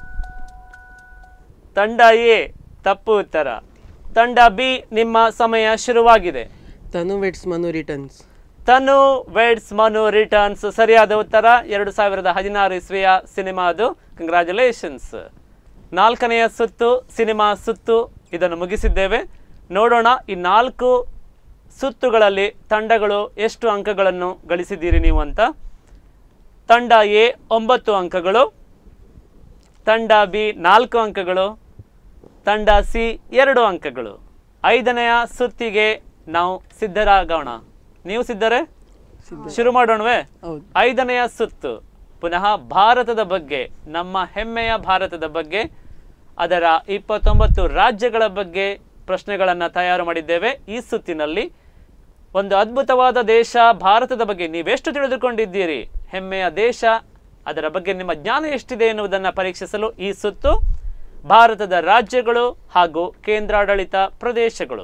ತಂಡ ಎ ತಪ್ಪು ಉತ್ತರ ತಂಡ ಬಿ ನಿಮ್ಮ ಸಮಯ ಶುರುವಾಗಿದೆ Tanu Weds Manu Returns Tanu Weds Manu Returns ಸರಿಯಾದ ಉತ್ತರ ಎರಡು ಸಾವಿರದ ಹದಿನಾರು ಇಸ್ವಿಯ ಸಿನಿಮಾ ಅದು ಕಂಗ್ರ್ಯಾಚುಲೇಷನ್ಸ್ ನಾಲ್ಕನೆಯ ಸುತ್ತು ಸಿನಿಮಾ ಸುತ್ತು ಇದನ್ನು ಮುಗಿಸಿದ್ದೇವೆ ನೋಡೋಣ ಈ ನಾಲ್ಕು ಸುತ್ತುಗಳಲ್ಲಿ ತಂಡಗಳು ಎಷ್ಟು ಅಂಕಗಳನ್ನು ಗಳಿಸಿದ್ದೀರಿ ನೀವು ಅಂತ ತಂಡ ಎ ಒಂಬತ್ತು ಅಂಕಗಳು ತಂಡ ಬಿ ನಾಲ್ಕು ಅಂಕಗಳು ತಂಡ ಸಿ ಎರಡು ಅಂಕಗಳು ಐದನೆಯ ಸುತ್ತಿಗೆ ನಾವು ಸಿದ್ಧರಾಗೋಣ ನೀವು ಸಿದ್ಧರೇ ಶುರು ಮಾಡೋಣವೇ ಹೌದು ಐದನೆಯ ಸುತ್ತು ಪುನಃ ಭಾರತದ ಬಗ್ಗೆ ನಮ್ಮ ಹೆಮ್ಮೆಯ ಭಾರತದ ಬಗ್ಗೆ ಅದರ ಇಪ್ಪತ್ತೊಂಬತ್ತು ರಾಜ್ಯಗಳ ಬಗ್ಗೆ ಪ್ರಶ್ನೆಗಳನ್ನು ತಯಾರು ಮಾಡಿದ್ದೇವೆ ಈ ಸುತ್ತಿನಲ್ಲಿ ಒಂದು ಅದ್ಭುತವಾದ ದೇಶ ಭಾರತದ ಬಗ್ಗೆ ನೀವೆಷ್ಟು ತಿಳಿದುಕೊಂಡಿದ್ದೀರಿ ಹೆಮ್ಮೆಯ ದೇಶ ಅದರ ಬಗ್ಗೆ ನಿಮ್ಮ ಜ್ಞಾನ ಎಷ್ಟಿದೆ ಎನ್ನುವುದನ್ನು ಪರೀಕ್ಷಿಸಲು ಈ ಸುತ್ತು ಭಾರತದ ರಾಜ್ಯಗಳು ಹಾಗೂ ಕೇಂದ್ರಾಡಳಿತ ಪ್ರದೇಶಗಳು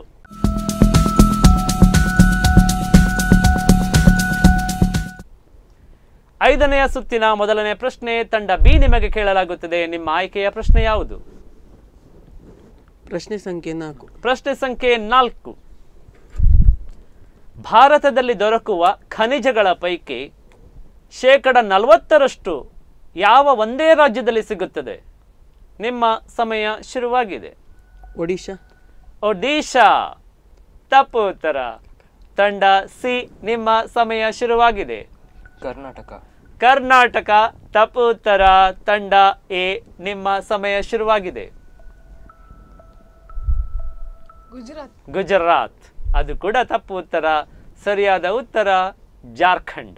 ಐದನೆಯ ಸುತ್ತಿನ ಮೊದಲನೇ ಪ್ರಶ್ನೆ ತಂಡ ಬಿ ನಿಮಗೆ ಕೇಳಲಾಗುತ್ತದೆ ನಿಮ್ಮ ಆಯ್ಕೆಯ ಪ್ರಶ್ನೆ ಯಾವುದು ಪ್ರಶ್ನೆ ಸಂಖ್ಯೆ ನಾಲ್ಕು ಪ್ರಶ್ನೆ ಸಂಖ್ಯೆ ನಾಲ್ಕು ಭಾರತದಲ್ಲಿ ದೊರಕುವ ಖನಿಜಗಳ ಪೈಕಿ ಶೇಕಡ ನಲವತ್ತರಷ್ಟು ಯಾವ ಒಂದೇ ರಾಜ್ಯದಲ್ಲಿ ಸಿಗುತ್ತದೆ ನಿಮ್ಮ ಸಮಯ ಶುರುವಾಗಿದೆ ಒಡಿಶಾ ಒಡಿಶಾ ತಪ್ಪು ಉತ್ತರ ತಂಡ ಸಿ ನಿಮ್ಮ ಸಮಯ ಶುರುವಾಗಿದೆ ಕರ್ನಾಟಕ ಕರ್ನಾಟಕ ತಪ್ಪು ಉತ್ತರ ತಂಡ ಎ ನಿಮ್ಮ ಸಮಯ ಶುರುವಾಗಿದೆ ಗುಜರಾತ್ ಗುಜರಾತ್ ಅದು ಕೂಡ ತಪ್ಪು ಉತ್ತರ ಸರಿಯಾದ ಉತ್ತರ ಜಾರ್ಖಂಡ್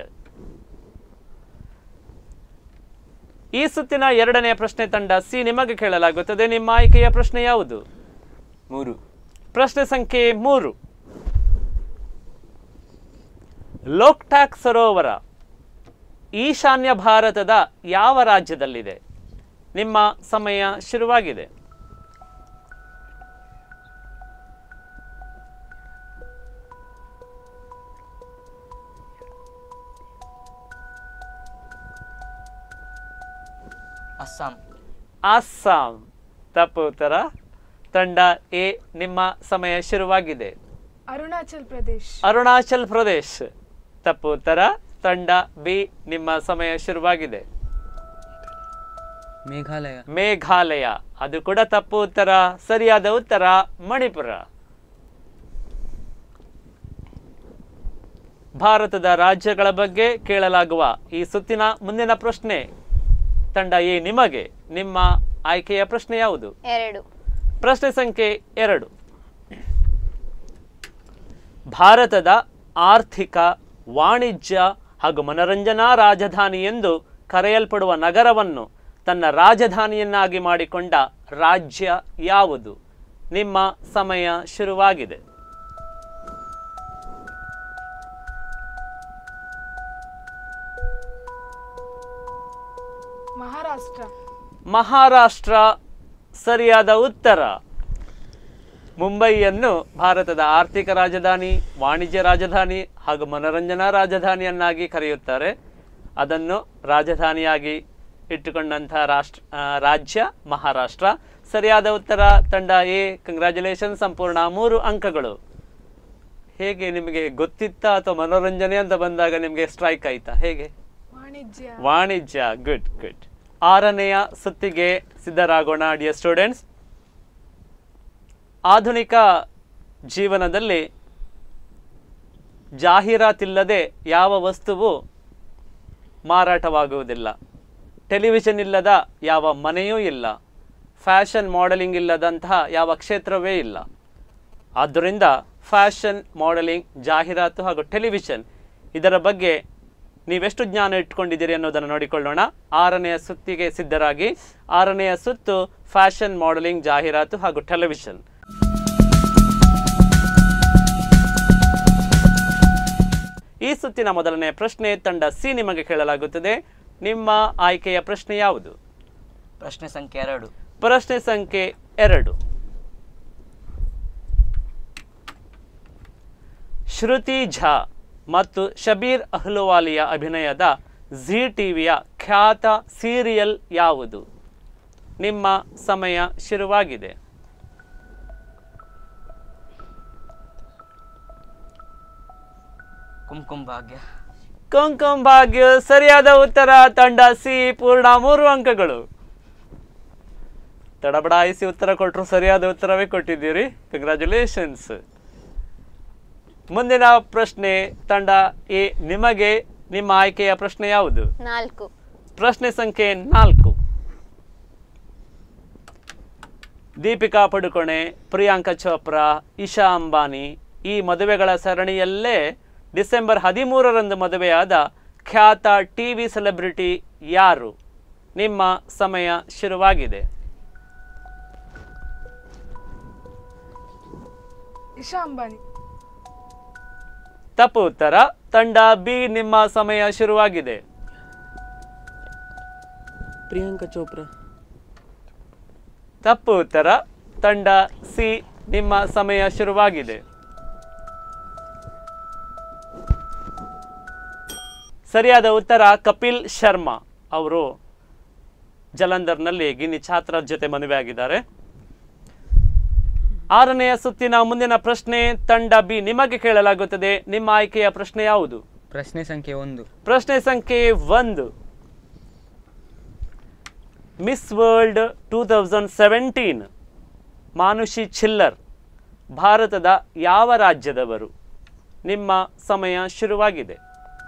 ಈ ಸುತ್ತಿನ ಎರಡನೆಯ ಪ್ರಶ್ನೆ ತಂಡ ಸಿ ನಿಮಗೆ ಕೇಳಲಾಗುತ್ತದೆ ನಿಮ್ಮ ಆಯ್ಕೆಯ ಪ್ರಶ್ನೆ ಯಾವುದು ಮೂರು ಪ್ರಶ್ನೆ ಸಂಖ್ಯೆ ಮೂರು ಲೋಕ್ಟಾಕ್ ಸರೋವರ ಈಶಾನ್ಯ ಭಾರತದ ಯಾವ ರಾಜ್ಯದಲ್ಲಿದೆ ನಿಮ್ಮ ಸಮಯ ಶುರುವಾಗಿದೆ ಅಸ್ಸಾಂ ಅಸ್ಸಾಂ ತಪ್ಪು ಉತ್ತರ ತಂಡ ಎ ನಿಮ್ಮ ಸಮಯ ಶುರುವಾಗಿದೆ ಅರುಣಾಚಲ್ ಪ್ರದೇಶ್ ಅರುಣಾಚಲ್ ಪ್ರದೇಶ್ ತಪ್ಪು ಉತ್ತರ ತಂಡ ಬಿ ನಿಮ್ಮ ಸಮಯ ಶುರುವಾಗಿದೆ ಮೇಘಾಲಯ ಮೇಘಾಲಯ ಅದು ಕೂಡ ತಪ್ಪು ಉತ್ತರ ಸರಿಯಾದ ಉತ್ತರ ಮಣಿಪುರ ಭಾರತದ ರಾಜ್ಯಗಳ ಬಗ್ಗೆ ಕೇಳಲಾಗುವ ಈ ಸುತ್ತಿನ ಮುಂದಿನ ಪ್ರಶ್ನೆ ತಂಡ ಎ ನಿಮಗೆ ನಿಮ್ಮ ಆಯ್ಕೆಯ ಪ್ರಶ್ನೆ ಯಾವುದು ಎರಡು ಪ್ರಶ್ನೆ ಸಂಖ್ಯೆ ಎರಡು ಭಾರತದ ಆರ್ಥಿಕ ವಾಣಿಜ್ಯ ಹಾಗೂ ಮನರಂಜನಾ ರಾಜಧಾನಿ ಎಂದು ಕರೆಯಲ್ಪಡುವ ನಗರವನ್ನು ತನ್ನ ರಾಜಧಾನಿಯನ್ನಾಗಿ ಮಾಡಿಕೊಂಡ ರಾಜ್ಯ ಯಾವುದು ನಿಮ್ಮ ಸಮಯ ಶುರುವಾಗಿದೆ ಮಹಾರಾಷ್ಟ್ರ ಮಹಾರಾಷ್ಟ್ರ ಸರಿಯಾದ ಉತ್ತರ ಮುಂಬೈಯನ್ನು ಭಾರತದ ಆರ್ಥಿಕ ರಾಜಧಾನಿ ವಾಣಿಜ್ಯ ರಾಜಧಾನಿ ಹಾಗೂ ಮನರಂಜನಾ ರಾಜಧಾನಿಯನ್ನಾಗಿ ಕರೆಯುತ್ತಾರೆ ಅದನ್ನು ರಾಜಧಾನಿಯಾಗಿ ಇಟ್ಟುಕೊಂಡಂತಹ ರಾಷ್ಟ್ರ ಆ, ರಾಜ್ಯ ಮಹಾರಾಷ್ಟ್ರ ಸರಿಯಾದ ಉತ್ತರ ತಂಡ ಎ ಕಂಗ್ರ್ಯಾಚುಲೇಷನ್ ಸಂಪೂರ್ಣ ಮೂರು ಅಂಕಗಳು ಹೇಗೆ ನಿಮಗೆ ಗೊತ್ತಿತ್ತಾ ಅಥವಾ ಮನೋರಂಜನೆ ಅಂತ ಬಂದಾಗ ನಿಮಗೆ ಸ್ಟ್ರೈಕ್ ಆಯ್ತಾ ಹೇಗೆ ವಾಣಿಜ್ಯ ವಾಣಿಜ್ಯ ಗುಡ್ ಗುಡ್ ಆರನೆಯ ಸುತ್ತಿಗೆ ಸಿದ್ಧರಾಗೋಣ ಡಿಯರ್ ಸ್ಟೂಡೆಂಟ್ಸ್ ಆಧುನಿಕ ಜೀವನದಲ್ಲಿ ಜಾಹೀರಾತಿಲ್ಲದೆ ಯಾವ ವಸ್ತುವು ಮಾರಾಟವಾಗುವುದಿಲ್ಲ ಟೆಲಿವಿಷನ್ ಇಲ್ಲದ ಯಾವ ಮನೆಯೂ ಇಲ್ಲ ಫ್ಯಾಷನ್ ಮಾಡೆಲಿಂಗ್ ಇಲ್ಲದಂತಹ ಯಾವ ಕ್ಷೇತ್ರವೇ ಇಲ್ಲ ಆದ್ದರಿಂದ ಫ್ಯಾಷನ್ ಮಾಡೆಲಿಂಗ್ ಜಾಹೀರಾತು ಹಾಗೂ ಟೆಲಿವಿಷನ್ ಇದರ ಬಗ್ಗೆ ನೀವೆಷ್ಟು ಜ್ಞಾನ ಇಟ್ಕೊಂಡಿದ್ದೀರಿ ಅನ್ನೋದನ್ನು ನೋಡಿಕೊಳ್ಳೋಣ ಆರನೆಯ ಸುತ್ತಿಗೆ ಸಿದ್ಧರಾಗಿ ಆರನೆಯ ಸುತ್ತು ಫ್ಯಾಷನ್ ಮಾಡೆಲಿಂಗ್ ಜಾಹೀರಾತು ಹಾಗೂ ಟೆಲಿವಿಷನ್ ಈ ಸುತ್ತಿನ ಮೊದಲನೇ ಪ್ರಶ್ನೆ ತಂಡ ಸಿ ನಿಮಗೆ ಕೇಳಲಾಗುತ್ತದೆ ನಿಮ್ಮ ಆಯ್ಕೆಯ ಪ್ರಶ್ನೆ ಯಾವುದು ಪ್ರಶ್ನೆ ಸಂಖ್ಯೆ ಎರಡು ಪ್ರಶ್ನೆ ಸಂಖ್ಯೆ ಎರಡು ಶ್ರುತಿ ಝಾ ಮತ್ತು ಶಬೀರ್ ಅಹ್ಲುವಾಲಿಯ ಅಭಿನಯದ ಝೀ ಟಿವಿಯ ಖ್ಯಾತ ಸೀರಿಯಲ್ ಯಾವುದು ನಿಮ್ಮ ಸಮಯ ಶುರುವಾಗಿದೆ ಕುಂಕುಮ್ ಭಾಗ್ಯ ಕುಂಕುಮ್ ಭಾಗ್ಯ ಸರಿಯಾದ ಉತ್ತರ ತಂಡ ಸಿ ಪೂರ್ಣ ಮೂರು ಅಂಕಗಳು ತಡಬಡಾಯಿಸಿ ಉತ್ತರ ಕೊಟ್ಟರು ಸರಿಯಾದ ಉತ್ತರವೇ ಕೊಟ್ಟಿದ್ದೀರಿ ಕಂಗ್ರ್ಯಾಚುಲೇಷನ್ಸ್ ಮುಂದಿನ ಪ್ರಶ್ನೆ ತಂಡ ಎ ನಿಮಗೆ ನಿಮ್ಮ ಆಯ್ಕೆಯ ಪ್ರಶ್ನೆ ಯಾವುದು ನಾಲ್ಕು ಪ್ರಶ್ನೆ ಸಂಖ್ಯೆ ನಾಲ್ಕು ದೀಪಿಕಾ ಪಡುಕೋಣೆ ಪ್ರಿಯಾಂಕಾ ಚೋಪ್ರಾ ಇಶಾ ಅಂಬಾನಿ ಈ ಮದುವೆಗಳ ಸರಣಿಯಲ್ಲೇ ಡಿಸೆಂಬರ್ ಹದಿಮೂರರಂದು ಮದುವೆಯಾದ ಖ್ಯಾತ ಟಿ ವಿ ಸೆಲೆಬ್ರಿಟಿ ಯಾರು ನಿಮ್ಮ ಸಮಯ ಶುರುವಾಗಿದೆ ಇಶಾ ಅಂಬಾನಿ ತಪ್ಪು ಉತ್ತರ ತಂಡ ಬಿ ನಿಮ್ಮ ಸಮಯ ಶುರುವಾಗಿದೆ ಪ್ರಿಯಾಂಕಾ ಚೋಪ್ರಾ ತಪ್ಪು ಉತ್ತರ ತಂಡ ಸಿ ನಿಮ್ಮ ಸಮಯ ಶುರುವಾಗಿದೆ ಸರಿಯಾದ ಉತ್ತರ ಕಪಿಲ್ ಶರ್ಮಾ ಅವರು ಜಲಂಧರ್ನಲ್ಲಿ ಗಿನ್ನಿ ಛಾತ್ರ ಜೊತೆ ಮದುವೆ ಆಗಿದ್ದಾರೆ ಆರನೆಯ ಸುತ್ತಿನ ಮುಂದಿನ ಪ್ರಶ್ನೆ ತಂಡ ಬಿ ನಿಮಗೆ ಕೇಳಲಾಗುತ್ತದೆ ನಿಮ್ಮ ಆಯ್ಕೆಯ ಪ್ರಶ್ನೆ ಯಾವುದು ಪ್ರಶ್ನೆ ಸಂಖ್ಯೆ ಒಂದು ಪ್ರಶ್ನೆ ಸಂಖ್ಯೆ ಒಂದು Miss World two thousand seventeen Manushi Chhillar ಭಾರತದ ಯಾವ ರಾಜ್ಯದವರು ನಿಮ್ಮ ಸಮಯ ಶುರುವಾಗಿದೆ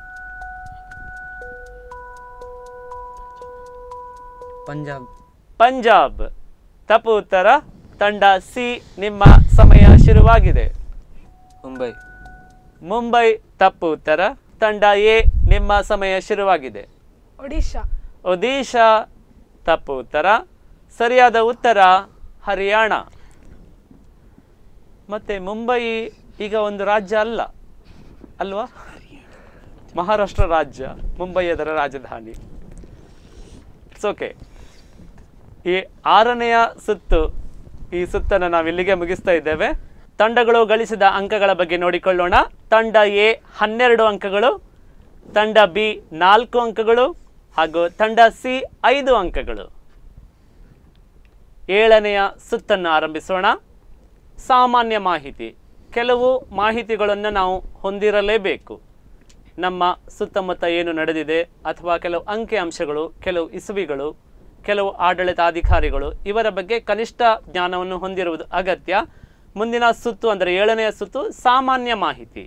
ಪಂಜಾಬ್ ಪಂಜಾಬ್ ತಪ್ಪು ಉತ್ತರ ತಂಡ ಸಿ ನಿಮ್ಮ ಸಮಯ ಶುರುವಾಗಿದೆ ಮುಂಬೈ ಮುಂಬೈ ತಪ್ಪು ಉತ್ತರ ತಂಡ ಎ ನಿಮ್ಮ ಸಮಯ ಶುರುವಾಗಿದೆ ಒಡಿಶಾ ಒಡಿಶಾ ತಪ್ಪು ಉತ್ತರ ಸರಿಯಾದ ಉತ್ತರ ಹರಿಯಾಣ ಮತ್ತೆ ಮುಂಬೈ ಈಗ ಒಂದು ರಾಜ್ಯ ಅಲ್ಲ ಅಲ್ವಾ ಮಹಾರಾಷ್ಟ್ರ ರಾಜ್ಯ ಮುಂಬೈ ಅದರ ರಾಜಧಾನಿ ಇಟ್ಸ್ ಓಕೆ ಈ ಆರನೆಯ ಸುತ್ತು ಈ ಸುತ್ತನ್ನು ನಾವು ಇಲ್ಲಿಗೆ ಮುಗಿಸ್ತಾ ಇದ್ದೇವೆ ತಂಡಗಳು ಗಳಿಸಿದ ಅಂಕಗಳ ಬಗ್ಗೆ ನೋಡಿಕೊಳ್ಳೋಣ ತಂಡ ಎ ಹನ್ನೆರಡು ಅಂಕಗಳು ತಂಡ ಬಿ ನಾಲ್ಕು ಅಂಕಗಳು ಹಾಗೂ ತಂಡ ಸಿ ಐದು ಅಂಕಗಳು ಏಳನೆಯ ಸುತ್ತನ್ನು ಆರಂಭಿಸೋಣ ಸಾಮಾನ್ಯ ಮಾಹಿತಿ ಕೆಲವು ಮಾಹಿತಿಗಳನ್ನು ನಾವು ಹೊಂದಿರಲೇಬೇಕು ನಮ್ಮ ಸುತ್ತಮುತ್ತ ಏನು ನಡೆದಿದೆ ಅಥವಾ ಕೆಲವು ಅಂಕಿ ಅಂಶಗಳು ಕೆಲವು ಇಸುವಿಗಳು ಕೆಲವು ಆಡಳಿತಾಧಿಕಾರಿಗಳು ಇವರ ಬಗ್ಗೆ ಕನಿಷ್ಠ ಜ್ಞಾನವನ್ನು ಹೊಂದಿರುವುದು ಅಗತ್ಯ ಮುಂದಿನ ಸುತ್ತು ಅಂದರೆ ಏಳನೆಯ ಸುತ್ತು ಸಾಮಾನ್ಯ ಮಾಹಿತಿ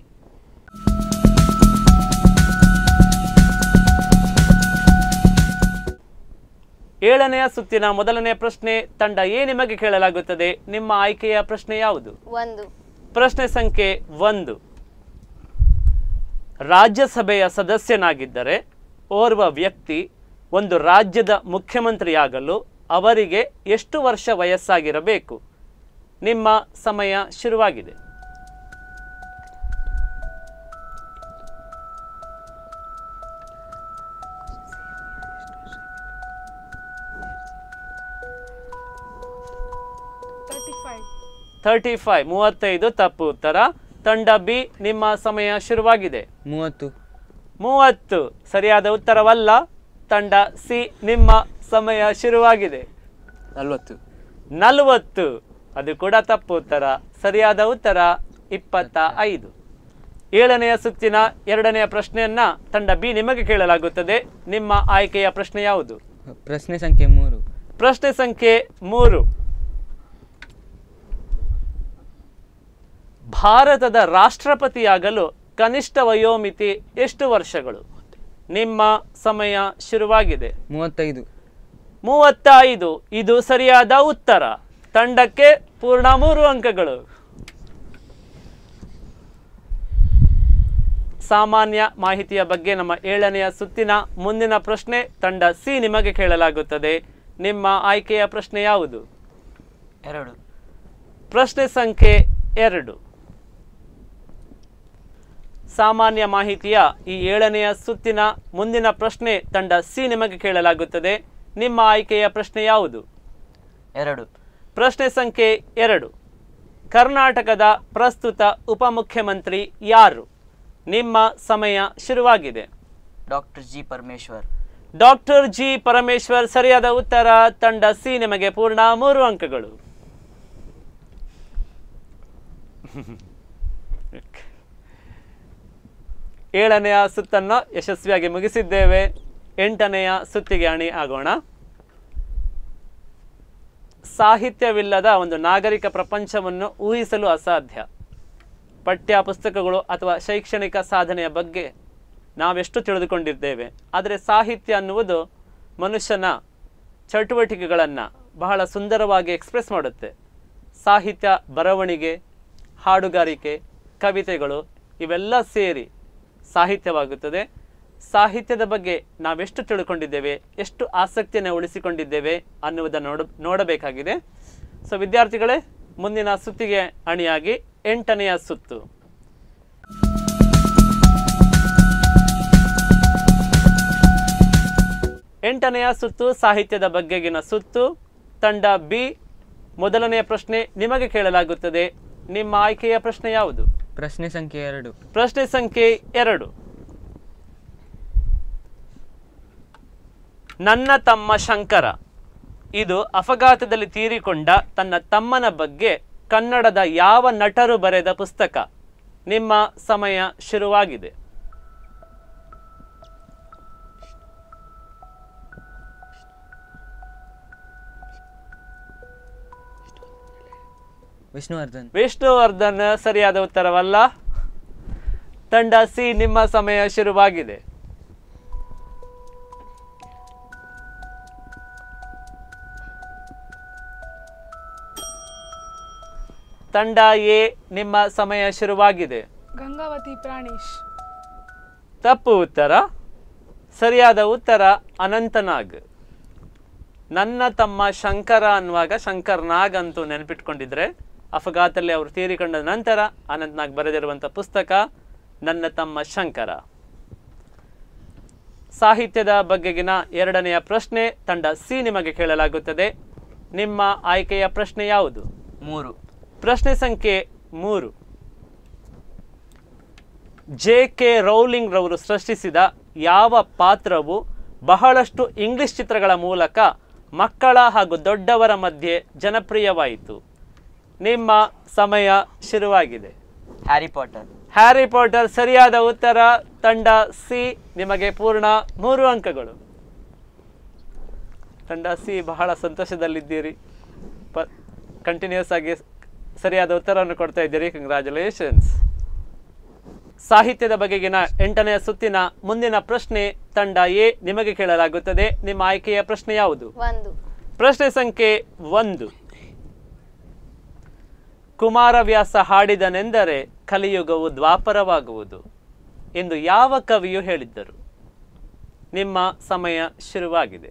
ಏಳನೆಯ ಸುತ್ತಿನ ಮೊದಲನೆಯ ಪ್ರಶ್ನೆ ತಂಡ ಎ ನಿಮಗೆ ಕೇಳಲಾಗುತ್ತದೆ ನಿಮ್ಮ ಆಯ್ಕೆಯ ಪ್ರಶ್ನೆ ಯಾವುದು ಒಂದು ಪ್ರಶ್ನೆ ಸಂಖ್ಯೆ ಒಂದು ರಾಜ್ಯಸಭೆಯ ಸದಸ್ಯನಾಗಿದ್ದರೆ ಓರ್ವ ವ್ಯಕ್ತಿ ಒಂದು ರಾಜ್ಯದ ಮುಖ್ಯಮಂತ್ರಿಯಾಗಲು ಅವರಿಗೆ ಎಷ್ಟು ವರ್ಷ ವಯಸ್ಸಾಗಿರಬೇಕು ನಿಮ್ಮ ಸಮಯ ಶುರುವಾಗಿದೆ ತರ್ಟಿ ಫೈವ್ ತರ್ಟಿ ಫೈವ್ ಮೂವತ್ತೈದು ತಪ್ಪು ಉತ್ತರ ತಂಡ ಬಿ ನಿಮ್ಮ ಸಮಯ ಶುರುವಾಗಿದೆ ಮೂವತ್ತು ಮೂವತ್ತು ಸರಿಯಾದ ಉತ್ತರವಲ್ಲ ತಂಡ ಸಿ ನಿಮ್ಮ ಸಮಯ ಶುರುವಾಗಿದೆ ನಲ್ವತ್ತು ನಲವತ್ತು ಅದು ಕೂಡ ತಪ್ಪು ಉತ್ತರ ಸರಿಯಾದ ಉತ್ತರ ಇಪ್ಪತ್ತ ಐದು ಏಳನೆಯ ಸುತ್ತಿನ ಎರಡನೆಯ ಪ್ರಶ್ನೆಯನ್ನ ತಂಡ ಬಿ ನಿಮಗೆ ಕೇಳಲಾಗುತ್ತದೆ ನಿಮ್ಮ ಆಯ್ಕೆಯ ಪ್ರಶ್ನೆ ಯಾವುದು ಪ್ರಶ್ನೆ ಸಂಖ್ಯೆ ಮೂರು ಪ್ರಶ್ನೆ ಸಂಖ್ಯೆ ಮೂರು ಭಾರತದ ರಾಷ್ಟ್ರಪತಿಯಾಗಲು ಕನಿಷ್ಠ ವಯೋಮಿತಿ ಎಷ್ಟು ವರ್ಷಗಳು ನಿಮ್ಮ ಸಮಯ ಶುರುವಾಗಿದೆ ಮೂವತ್ತೈದು ಮೂವತ್ತೈದು ಇದು ಸರಿಯಾದ ಉತ್ತರ ತಂಡಕ್ಕೆ ಪೂರ್ಣ ಮೂರು ಅಂಕಗಳು ಸಾಮಾನ್ಯ ಮಾಹಿತಿಯ ಬಗ್ಗೆ ನಮ್ಮ ಏಳನೆಯ ಸುತ್ತಿನ ಮುಂದಿನ ಪ್ರಶ್ನೆ ತಂಡ ಸಿ ನಿಮಗೆ ಕೇಳಲಾಗುತ್ತದೆ ನಿಮ್ಮ ಆಯ್ಕೆಯ ಪ್ರಶ್ನೆ ಯಾವುದು ಎರಡು ಪ್ರಶ್ನೆ ಸಂಖ್ಯೆ ಎರಡು ಸಾಮಾನ್ಯ ಮಾಹಿತಿಯ ಈ ಏಳನೆಯ ಸುತ್ತಿನ ಮುಂದಿನ ಪ್ರಶ್ನೆ ತಂಡ ಸಿ ನಿಮಗೆ ಕೇಳಲಾಗುತ್ತದೆ ನಿಮ್ಮ ಆಯ್ಕೆಯ ಪ್ರಶ್ನೆ ಯಾವುದು ಎರಡು ಪ್ರಶ್ನೆ ಸಂಖ್ಯೆ ಎರಡು ಕರ್ನಾಟಕದ ಪ್ರಸ್ತುತ ಉಪಮುಖ್ಯಮಂತ್ರಿ ಯಾರು ನಿಮ್ಮ ಸಮಯ ಶುರುವಾಗಿದೆ doctor G Parameshwar doctor G Parameshwar ಸರಿಯಾದ ಉತ್ತರ ತಂಡ ಸಿ ನಿಮಗೆ ಪೂರ್ಣ ಮೂರು ಅಂಕಗಳು ಏಳನೆಯ ಸುತ್ತನ್ನು ಯಶಸ್ವಿಯಾಗಿ ಮುಗಿಸಿದ್ದೇವೆ ಎಂಟನೆಯ ಸುತ್ತಿಗೆ ಅಣಿ ಆಗೋಣ ಸಾಹಿತ್ಯವಿಲ್ಲದ ಒಂದು ನಾಗರಿಕ ಪ್ರಪಂಚವನ್ನು ಊಹಿಸಲು ಅಸಾಧ್ಯ ಪಠ್ಯ ಪುಸ್ತಕಗಳು ಅಥವಾ ಶೈಕ್ಷಣಿಕ ಸಾಧನೆಯ ಬಗ್ಗೆ ನಾವೆಷ್ಟು ತಿಳಿದುಕೊಂಡಿದ್ದೇವೆ ಆದರೆ ಸಾಹಿತ್ಯ ಅನ್ನುವುದು ಮನುಷ್ಯನ ಚಟುವಟಿಕೆಗಳನ್ನು ಬಹಳ ಸುಂದರವಾಗಿ ಎಕ್ಸ್ಪ್ರೆಸ್ ಮಾಡುತ್ತೆ ಸಾಹಿತ್ಯ ಬರವಣಿಗೆ ಹಾಡುಗಾರಿಕೆ ಕವಿತೆಗಳು ಇವೆಲ್ಲ ಸೇರಿ ಸಾಹಿತ್ಯವಾಗುತ್ತದೆ ಸಾಹಿತ್ಯದ ಬಗ್ಗೆ ನಾವೆಷ್ಟು ತಿಳ್ಕೊಂಡಿದ್ದೇವೆ ಎಷ್ಟು ಆಸಕ್ತಿಯನ್ನು ಉಳಿಸಿಕೊಂಡಿದ್ದೇವೆ ಅನ್ನುವುದನ್ನು ನೋಡ ನೋಡಬೇಕಾಗಿದೆ ಸೊ ವಿದ್ಯಾರ್ಥಿಗಳೇ ಮುಂದಿನ ಸುತ್ತಿಗೆ ಅಣಿಯಾಗಿ ಎಂಟನೆಯ ಸುತ್ತು ಎಂಟನೆಯ ಸುತ್ತು ಸಾಹಿತ್ಯದ ಬಗ್ಗೆಗಿನ ಸುತ್ತು ತಂಡ ಬಿ ಮೊದಲನೆಯ ಪ್ರಶ್ನೆ ನಿಮಗೆ ಕೇಳಲಾಗುತ್ತದೆ ನಿಮ್ಮ ಆಯ್ಕೆಯ ಪ್ರಶ್ನೆ ಯಾವುದು ಪ್ರಶ್ನೆ ಸಂಖ್ಯೆ ಎರಡು ಪ್ರಶ್ನೆ ಸಂಖ್ಯೆ ಎರಡು ನನ್ನ ತಮ್ಮ ಶಂಕರ ಇದು ಅಪಘಾತದಲ್ಲಿ ತೀರಿಕೊಂಡ ತನ್ನ ತಮ್ಮನ ಬಗ್ಗೆ ಕನ್ನಡದ ಯಾವ ನಟರು ಬರೆದ ಪುಸ್ತಕ ನಿಮ್ಮ ಸಮಯ ಶುರುವಾಗಿದೆ ವಿಷ್ಣುವರ್ಧನ್ ವಿಷ್ಣುವರ್ಧನ್ ಸರಿಯಾದ ಉತ್ತರವಲ್ಲ ತಂಡ ಸಿ ನಿಮ್ಮ ಸಮಯ ಶುರುವಾಗಿದೆ ತಂಡ ಎ ನಿಮ್ಮ ಸಮಯ ಶುರುವಾಗಿದೆ ಗಂಗಾವತಿ ಪ್ರಾಣೇಶ್ ತಪ್ಪು ಉತ್ತರ ಸರಿಯಾದ ಉತ್ತರ ಅನಂತನಾಗ್ ನನ್ನ ತಮ್ಮ ಶಂಕರ ಅನ್ನುವಾಗ ಶಂಕರ್ ನಾಗ್ ಅಂತೂ ನೆನಪಿಟ್ಕೊಂಡಿದ್ರೆ ಅಪಘಾತದಲ್ಲಿ ಅವರು ತೀರಿಕೊಂಡ ನಂತರ ಅನಂತನಾಗ್ ಬರೆದಿರುವಂಥ ಪುಸ್ತಕ ನನ್ನ ತಮ್ಮ ಶಂಕರ ಸಾಹಿತ್ಯದ ಬಗೆಗಿನ ಎರಡನೆಯ ಪ್ರಶ್ನೆ ತಂಡ ಸಿ ನಿಮಗೆ ಕೇಳಲಾಗುತ್ತದೆ ನಿಮ್ಮ ಆಯ್ಕೆಯ ಪ್ರಶ್ನೆ ಯಾವುದು ಮೂರು ಪ್ರಶ್ನೆ ಸಂಖ್ಯೆ ಮೂರು ಜೆ ಕೆ ರೌಲಿಂಗ್ ರವರು ಸೃಷ್ಟಿಸಿದ ಯಾವ ಪಾತ್ರವು ಬಹಳಷ್ಟು ಇಂಗ್ಲಿಷ್ ಚಿತ್ರಗಳ ಮೂಲಕ ಮಕ್ಕಳ ಹಾಗೂ ದೊಡ್ಡವರ ಮಧ್ಯೆ ಜನಪ್ರಿಯವಾಯಿತು ನಿಮ್ಮ ಸಮಯ ಶುರುವಾಗಿದೆ ಹ್ಯಾರಿ ಪಾಟರ್ ಹ್ಯಾರಿ ಪಾಟರ್ ಸರಿಯಾದ ಉತ್ತರ ತಂಡ ಸಿ ನಿಮಗೆ ಪೂರ್ಣ ಮೂರು ಅಂಕಗಳು ತಂಡ ಸಿ ಬಹಳ ಸಂತೋಷದಲ್ಲಿದ್ದೀರಿ ಪ ಕಂಟಿನ್ಯೂಸ್ ಆಗಿ ಸರಿಯಾದ ಉತ್ತರವನ್ನು ಕೊಡ್ತಾ ಇದ್ದೀರಿ ಕಂಗ್ರ್ಯಾಚುಲೇಷನ್ಸ್ ಸಾಹಿತ್ಯದ ಬಗೆಗಿನ ಎಂಟನೆಯ ಸುತ್ತಿನ ಮುಂದಿನ ಪ್ರಶ್ನೆ ತಂಡ ಎ ನಿಮಗೆ ಕೇಳಲಾಗುತ್ತದೆ ನಿಮ್ಮ ಆಯ್ಕೆಯ ಪ್ರಶ್ನೆ ಯಾವುದು ಒಂದು ಪ್ರಶ್ನೆ ಸಂಖ್ಯೆ ಒಂದು ಕುಮಾರವ್ಯಾಸ ಹಾಡಿದನೆಂದರೆ ಕಲಿಯುಗವು ದ್ವಾಪರವಾಗುವುದು ಎಂದು ಯಾವ ಕವಿಯು ಹೇಳಿದ್ದರು ನಿಮ್ಮ ಸಮಯ ಶುರುವಾಗಿದೆ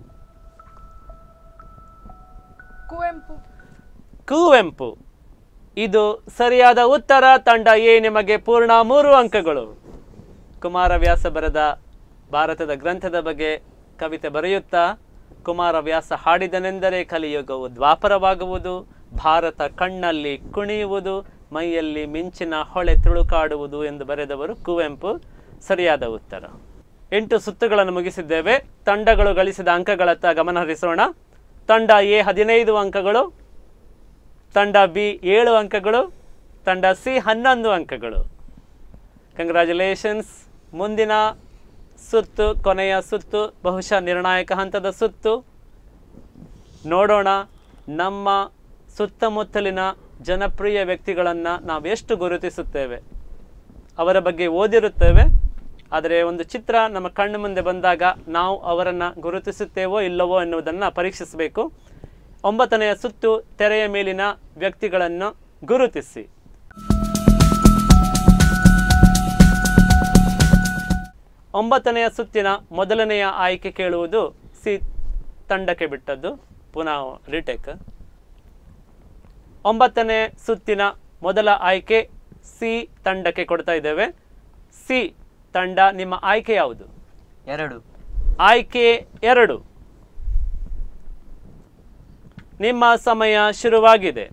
ಕುವೆಂಪು ಕುವೆಂಪು ಇದು ಸರಿಯಾದ ಉತ್ತರ ತಂಡ ಎ ನಿಮಗೆ ಪೂರ್ಣ ಮೂರು ಅಂಕಗಳು ಕುಮಾರವ್ಯಾಸ ಬರೆದ ಭಾರತದ ಗ್ರಂಥದ ಬಗ್ಗೆ ಕವಿತೆ ಬರೆಯುತ್ತಾ ಕುಮಾರವ್ಯಾಸ ಹಾಡಿದನೆಂದರೆ ಕಲಿಯುಗವು ದ್ವಾಪರವಾಗುವುದು ಭಾರತ ಕಣ್ಣಲ್ಲಿ ಕುಣಿಯುವುದು ಮೈಯಲ್ಲಿ ಮಿಂಚಿನ ಹೊಳೆ ತುಳುಕಾಡುವುದು ಎಂದು ಬರೆದವರು ಕುವೆಂಪು ಸರಿಯಾದ ಉತ್ತರ ಎಂಟು ಸುತ್ತುಗಳನ್ನು ಮುಗಿಸಿದ್ದೇವೆ ತಂಡಗಳು ಗಳಿಸಿದ ಅಂಕಗಳತ್ತ ಗಮನ ಹರಿಸೋಣ ತಂಡ ಎ ಹದಿನೈದು ಅಂಕಗಳು ತಂಡ ಬಿ ಏಳು ಅಂಕಗಳು ತಂಡ ಸಿ ಹನ್ನೊಂದು ಅಂಕಗಳು ಕಂಗ್ರ್ಯಾಚುಲೇಷನ್ಸ್ ಮುಂದಿನ ಸುತ್ತು ಕೊನೆಯ ಸುತ್ತು ಬಹುಶಃ ನಿರ್ಣಾಯಕ ಹಂತದ ಸುತ್ತು ನೋಡೋಣ ನಮ್ಮ ಸುತ್ತಮುತ್ತಲಿನ ಜನಪ್ರಿಯ ವ್ಯಕ್ತಿಗಳನ್ನು ನಾವು ಎಷ್ಟು ಗುರುತಿಸುತ್ತೇವೆ ಅವರ ಬಗ್ಗೆ ಓದಿರುತ್ತೇವೆ ಆದರೆ ಒಂದು ಚಿತ್ರ ನಮ್ಮ ಕಣ್ಣು ಮುಂದೆ ಬಂದಾಗ ನಾವು ಅವರನ್ನು ಗುರುತಿಸುತ್ತೇವೋ ಇಲ್ಲವೋ ಎನ್ನುವುದನ್ನು ಪರೀಕ್ಷಿಸಬೇಕು ಒಂಬತ್ತನೆಯ ಸುತ್ತು ತೆರೆಯ ಮೇಲಿನ ವ್ಯಕ್ತಿಗಳನ್ನು ಗುರುತಿಸಿ ಒಂಬತ್ತನೆಯ ಸುತ್ತಿನ ಮೊದಲನೆಯ ಆಯ್ಕೆ ಕೇಳುವುದು ಸಿ ತಂಡಕ್ಕೆ ಬಿಟ್ಟದ್ದು ಪುನಃ ರಿಟೇಕ್ ಒಂಬತ್ತನೇ ಸುತ್ತಿನ ಮೊದಲ ಆಯ್ಕೆ ಸಿ ತಂಡಕ್ಕೆ ಕೊಡ್ತಾ ಇದ್ದೇವೆ ಸಿ ತಂಡ ನಿಮ್ಮ ಆಯ್ಕೆ ಯಾವುದು ಎರಡು ಆಯ್ಕೆ ಎರಡು ನಿಮ್ಮ ಸಮಯ ಶುರುವಾಗಿದೆ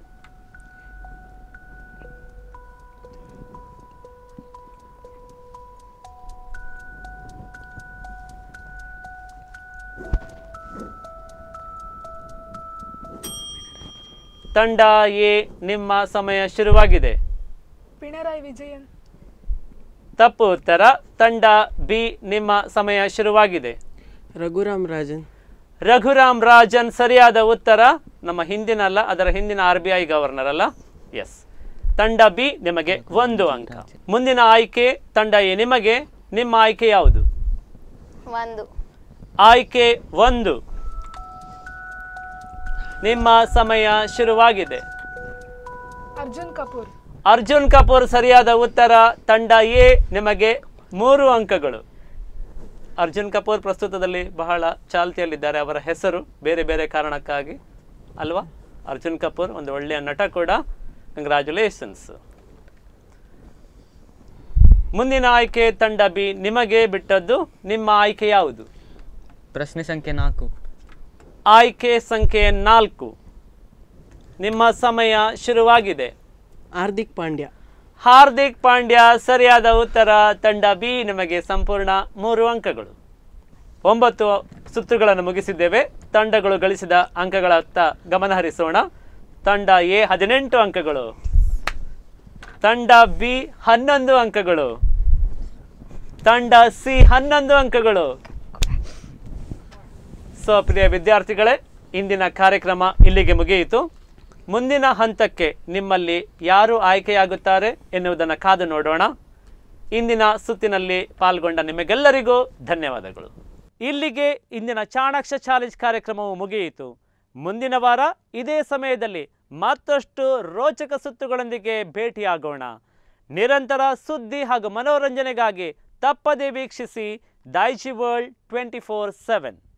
ತಂಡ ಎ ನಿಮ್ಮ ಸಮಯ ಶುರುವಾಗಿದೆ ಪಿಣರಾಯಿ ವಿಜಯನ್ ತಪ್ಪು ಉತ್ತರ ತಂಡ ಬಿ ನಿಮ್ಮ ಸಮಯ ಶುರುವಾಗಿದೆ ರಘುರಾಮ್ ರಾಜನ್ ರಘುರಾಮ್ ರಾಜನ್ ಸರಿಯಾದ ಉತ್ತರ ನಮ್ಮ ಹಿಂದಿನ ಅಲ್ಲ ಅದರ ಹಿಂದಿನ ಆರ್ ಬಿ ಐ ಗವರ್ನರ್ ಅಲ್ಲ ಎಸ್ ತಂಡ ಬಿ ನಿಮಗೆ ಒಂದು ಅಂಕ ಮುಂದಿನ ಆಯ್ಕೆ ತಂಡ ಎ ನಿಮಗೆ ನಿಮ್ಮ ಆಯ್ಕೆ ಯಾವುದು ಒಂದು ಆಯ್ಕೆ ಒಂದು ನಿಮ್ಮ ಸಮಯ ಶುರುವಾಗಿದೆ ಅರ್ಜುನ್ ಕಪೂರ್ ಅರ್ಜುನ್ ಕಪೂರ್ ಸರಿಯಾದ ಉತ್ತರ ತಂಡ ಎ ನಿಮಗೆ ಮೂರು ಅಂಕಗಳು ಅರ್ಜುನ್ ಕಪೂರ್ ಪ್ರಸ್ತುತದಲ್ಲಿ ಬಹಳ ಚಾಲ್ತಿಯಲ್ಲಿದ್ದಾರೆ ಅವರ ಹೆಸರು ಬೇರೆ ಬೇರೆ ಕಾರಣಕ್ಕಾಗಿ ಅಲ್ವಾ ಅರ್ಜುನ್ ಕಪೂರ್ ಒಂದು ಒಳ್ಳೆಯ ನಟ ಕೂಡ ಕಂಗ್ರ್ಯಾಚುಲೇಷನ್ಸ್ ಮುಂದಿನ ಆಯ್ಕೆ ತಂಡ ಬಿ ನಿಮಗೆ ಬಿಟ್ಟದ್ದು ನಿಮ್ಮ ಆಯ್ಕೆ ಯಾವುದು ಪ್ರಶ್ನೆ ಸಂಖ್ಯೆ ನಾಲ್ಕು ಆಯ್ಕೆ ಸಂಖ್ಯೆ ನಾಲ್ಕು ನಿಮ್ಮ ಸಮಯ ಶುರುವಾಗಿದೆ ಹಾರ್ದಿಕ್ ಪಾಂಡ್ಯ ಹಾರ್ದಿಕ್ ಪಾಂಡ್ಯ ಸರಿಯಾದ ಉತ್ತರ ತಂಡ ಬಿ ನಿಮಗೆ ಸಂಪೂರ್ಣ ಮೂರು ಅಂಕಗಳು ಒಂಬತ್ತು ಸುತ್ತುಗಳನ್ನು ಮುಗಿಸಿದ್ದೇವೆ ತಂಡಗಳು ಗಳಿಸಿದ ಅಂಕಗಳತ್ತ ಗಮನ ಹರಿಸೋಣ ತಂಡ ಎ ಹದಿನೆಂಟು ಅಂಕಗಳು ತಂಡ ಬಿ ಹನ್ನೊಂದು ಅಂಕಗಳು ತಂಡ ಸಿ ಹನ್ನೊಂದು ಅಂಕಗಳು ಸೊ ಪ್ರಿಯ ವಿದ್ಯಾರ್ಥಿಗಳೇ ಇಂದಿನ ಕಾರ್ಯಕ್ರಮ ಇಲ್ಲಿಗೆ ಮುಗಿಯಿತು ಮುಂದಿನ ಹಂತಕ್ಕೆ ನಿಮ್ಮಲ್ಲಿ ಯಾರು ಆಯ್ಕೆಯಾಗುತ್ತಾರೆ ಎನ್ನುವುದನ್ನು ಕಾದು ನೋಡೋಣ ಇಂದಿನ ಸುತ್ತಿನಲ್ಲಿ ಪಾಲ್ಗೊಂಡ ನಿಮಗೆಲ್ಲರಿಗೂ ಧನ್ಯವಾದಗಳು ಇಲ್ಲಿಗೆ ಇಂದಿನ ಚಾಣಾಕ್ಷ ಚಾಲೆಂಜ್ ಕಾರ್ಯಕ್ರಮವು ಮುಗಿಯಿತು ಮುಂದಿನ ವಾರ ಇದೇ ಸಮಯದಲ್ಲಿ ಮತ್ತಷ್ಟು ರೋಚಕ ಸುತ್ತುಗಳೊಂದಿಗೆ ಭೇಟಿಯಾಗೋಣ ನಿರಂತರ ಸುದ್ದಿ ಹಾಗೂ ಮನೋರಂಜನೆಗಾಗಿ ತಪ್ಪದೇ ವೀಕ್ಷಿಸಿ Daijiworld twenty four seven